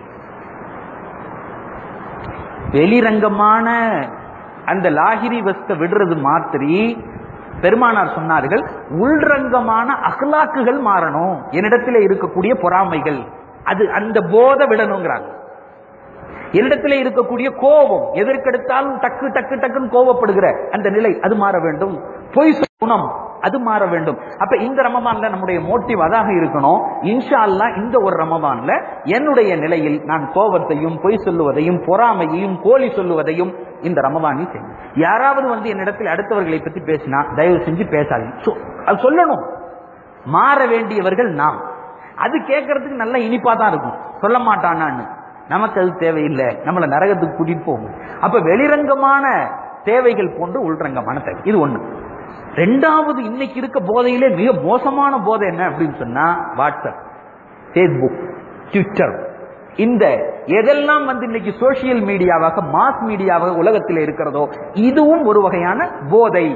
வெளிரங்கமான அந்த லாகிரி வஸ்த விடுறது மாத்திரி பெருமானார் சொன்னார்கள் உள்ரங்கமான அகலாக்குகள் மாறணும் என்னிடத்தில் இருக்கக்கூடிய பொறாமைகள் அது அந்த போத விடணுங்கிறாங்க என்னிடத்திலே இருக்கக்கூடிய கோபம் எதற்கெடுத்தாலும் டக்கு டக்கு டக்குன்னு கோபப்படுகிற அந்த நிலை அது மாற வேண்டும் பொய் குணம் அது மாற வேண்டும் அப்ப இந்த ரமபான்ல நம்முடைய மோட்டிவ் அதாக இருக்கணும் இன்ஷா அல்லா இந்த ஒரு ரமபான்ல என்னுடைய நிலையில் நான் கோபத்தையும் பொய் சொல்லுவதையும் பொறாமையையும் கோழி சொல்லுவதையும் இந்த ரமபானில் செய்யும் யாராவது வந்து என்னிடத்தில் அடுத்தவர்களை பத்தி பேசினா தயவு செஞ்சு பேசாதீங்க சொ- அது சொல்லணும் மாற வேண்டியவர்கள் நாம் அது கேட்கறதுக்கு நல்ல இனிப்பா தான் இருக்கும் சொல்ல மாட்டானான்னு நமக்கு அது தேவையில்லை நம்மள நரகத்துக்கு கூட்டிட்டு போகும் அப்ப வெளிரங்கமான தேவைகள் போன்று உள்ரங்கமான தேவை இது ஒண்ணு ரெண்டாவது இன்னைக்கு இருக்க போதையிலே மிக மோசமான போதை என்ன அப்படின்னு சொன்னா வாட்ஸ்அப் ஃபேஸ்புக் ட்விட்டர் இந்த எதெல்லாம் வந்து இன்னைக்கு சோசியல் மீடியாவாக மாஸ் மீடியாவாக உலகத்தில் இருக்கிறதோ இதுவும் ஒரு வகையான போதை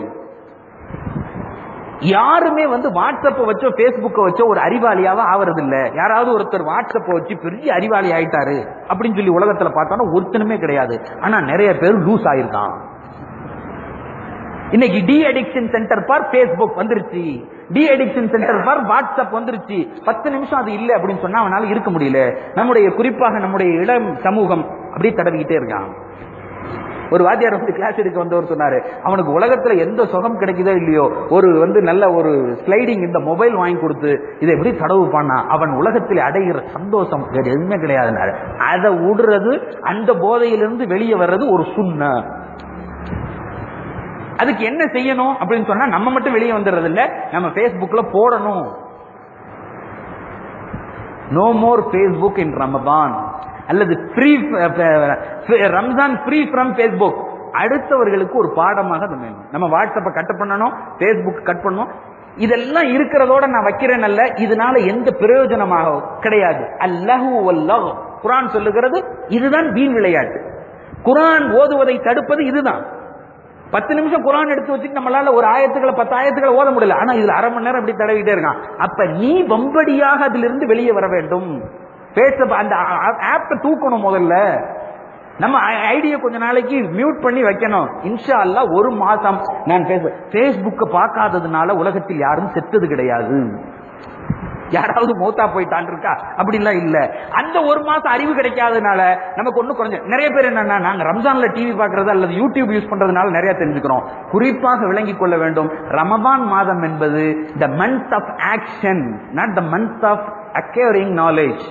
யாருமே வந்து வாட்ஸ்அப்பை வச்சோ பேஸ்புக்கை வச்சோ ஒரு அறிவாளியாவா ஆவறது இல்ல யாராவது ஒருத்தர் வாட்ஸ்அப்பை வச்சு பெரிய அறிவாளி ஆயிட்டாரு அப்படின்னு சொல்லி உலகத்துல பார்த்தாலும் ஒருத்தனுமே கிடையாது ஆனா நிறைய பேர் லூஸ் ஆயிருக்கான் இன்னைக்கு de addiction centre for Facebook வந்துருச்சு de addiction centre for WhatsApp வந்துருச்சு பத்து நிமிஷம் அது இல்லை அப்படின்னு சொன்னா அவனால இருக்க முடியல நம்முடைய குறிப்பாக நம்முடைய இளம் சமூகம் அப்படியே தடவிக்கிட்டே இருக்கான் ஒரு வாத்தியார் வந்து கிளாஸ் எடுக்க வந்தவர் சொன்னாரு அவனுக்கு உலகத்துல எந்த சுகம் கிடைக்குதோ இல்லையோ ஒரு வந்து நல்ல ஒரு ஸ்லைடிங் இந்த மொபைல் வாங்கி கொடுத்து இதை எப்படி தடவு பண்ணா அவன் உலகத்தில் அடைகிற சந்தோஷம் வேற எதுவுமே கிடையாதுனாரு அதை விடுறது அந்த போதையிலிருந்து வெளியே வர்றது ஒரு சுண்ண அதுக்கு என்ன செய்யணும் அப்படின்னு சொன்னா நம்ம மட்டும் வெளியே வந்துடுறது இல்ல நம்ம Facebookல போடணும் no more Facebook in Ramadan அல்லது free Ramzan free from Facebook அடுத்தவர்களுக்கு ஒரு பாடமாக அது வேணும் நம்ம வாட்ஸ்அப்பை கட் பண்ணணும் ஃபேஸ்புக் கட் பண்ணணும் இதெல்லாம் இருக்கிறதோட நான் வைக்கிறேன் அல்ல இதனால எந்த பிரயோஜனமாக கிடையாது அல்லஹு வல்லஹு குர்ஆன் சொல்லுகிறது இதுதான் வீண் விளையாட்டு குர்ஆன் ஓதுவதை தடுப்பது இதுதான் பத்து நிமிஷம் குரான் எடுத்து வச்சுட்டு நம்மளால ஒரு ஆயத்துக்களை பத்து ஆயத்துக்களை ஓத முடியல ஆனா இதுல அரை மணி நேரம் இப்படி தடவிட்டே இருக்கான் அப்ப நீ வம்படியாக அதிலிருந்து வெளியே வர வேண்டும் பேச அந்த ஆப்பை தூக்கணும் முதல்ல நம்ம ஐடியா கொஞ்ச நாளைக்கு மியூட் பண்ணி வைக்கணும் இன்ஷா அல்லாஹ் ஒரு மாசம் நான் பேச பேஸ்புக்கை பார்க்காததுனால உலகத்தில் யாரும் செத்தது கிடையாது யாராவது மூத்தா போயிட்டான் இருக்கா அப்படிலாம் இல்ல அந்த ஒரு மாசம் அறிவு கிடைக்காதனால நமக்கு ஒண்ணு குறைஞ்ச நிறைய பேர் என்னன்னா நாங்க ரம்ஜான்ல டிவி பாக்குறது அல்லது யூடியூப் யூஸ் பண்றதுனால நிறைய தெரிஞ்சுக்கிறோம் குறிப்பாக விளங்கிக் கொள்ள வேண்டும் ரமபான் மாதம் என்பது the month of action not the month of acquiring knowledge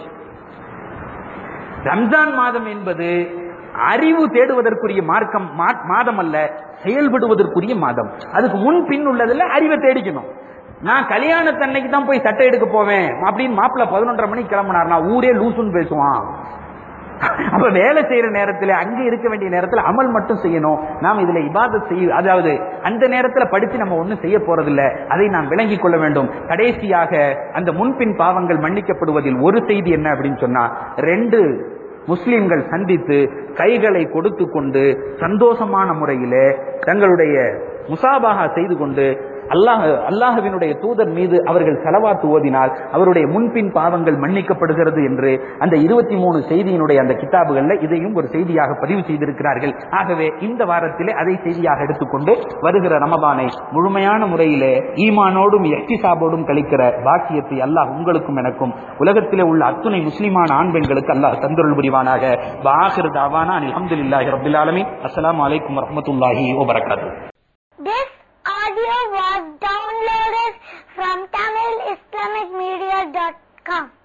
Ramzan மாதம் என்பது அறிவு தேடுவதற்குரிய மார்க்கம் மா- மாதம் அல்ல செயல்படுவதற்குரிய மாதம் அதுக்கு முன் பின் உள்ளதுல அறிவை தேடிக்கணும் நான் கல்யாணத்தன்னைக்கு தான் போய் சட்டை எடுக்க போவேன் அப்படின்னு மாப்பிள்ள பதினொன்றரை மணிக்கு கிளம்பினார் ஊரே லூசுன்னு பேசுவான் அப்ப வேலை செய்யற நேரத்துல அங்க இருக்க வேண்டிய நேரத்துல அமல் மட்டும் செய்யணும் நாம் இதுல இபாதத் செய்ய அதாவது அந்த நேரத்துல படிச்சு நம்ம ஒண்ணும் செய்ய போறதில்ல அதை நாம் விளங்கிக் கொள்ள வேண்டும் கடைசியாக அந்த முன்பின் பாவங்கள் மன்னிக்கப்படுவதில் ஒரு செய்தி என்ன அப்படின்னு சொன்னா ரெண்டு முஸ்லிம்கள் சந்தித்து கைகளை கொடுத்து கொண்டு சந்தோஷமான முறையிலே தங்களுடைய முசாபாகா செய்து கொண்டு அல்லாஹ் அல்லாஹ்வினுடைய தூதர் மீது அவர்கள் செலவாத்து ஓதினால் அவருடைய முன்பின் பாவங்கள் மன்னிக்கப்படுகிறது என்று அந்த இருபத்தி மூணு செய்தியினுடைய அந்த கிதாபுகள்ல இதையும் ஒரு செய்தியாக பதிவு செய்திருக்கிறார்கள் ஆகவே இந்த வாரத்திலே அதை செய்தியாக எடுத்துக்கொண்டு வருகிற ரமபானை முழுமையான முறையிலே ஈமானோடும் எஹ்திசாபோடும் கழிக்கிற பாக்கியத்தை அல்லாஹ் உங்களுக்கும் எனக்கும் உலகத்திலே உள்ள அத்துணை முஸ்லிமான ஆண் பெண்களுக்கு அல்லாஹ் தந்தருள் புரிவானாக பாகிர் தாவானா அல்ஹம்துலில்லாஹி ரப்பில் ஆலமீன் அஸ்ஸலாமு அலைக்கும் வரஹ்மத்துல்லாஹி வபரகாத்துஹு This audio was downloaded from TamilIslamicMedia.com.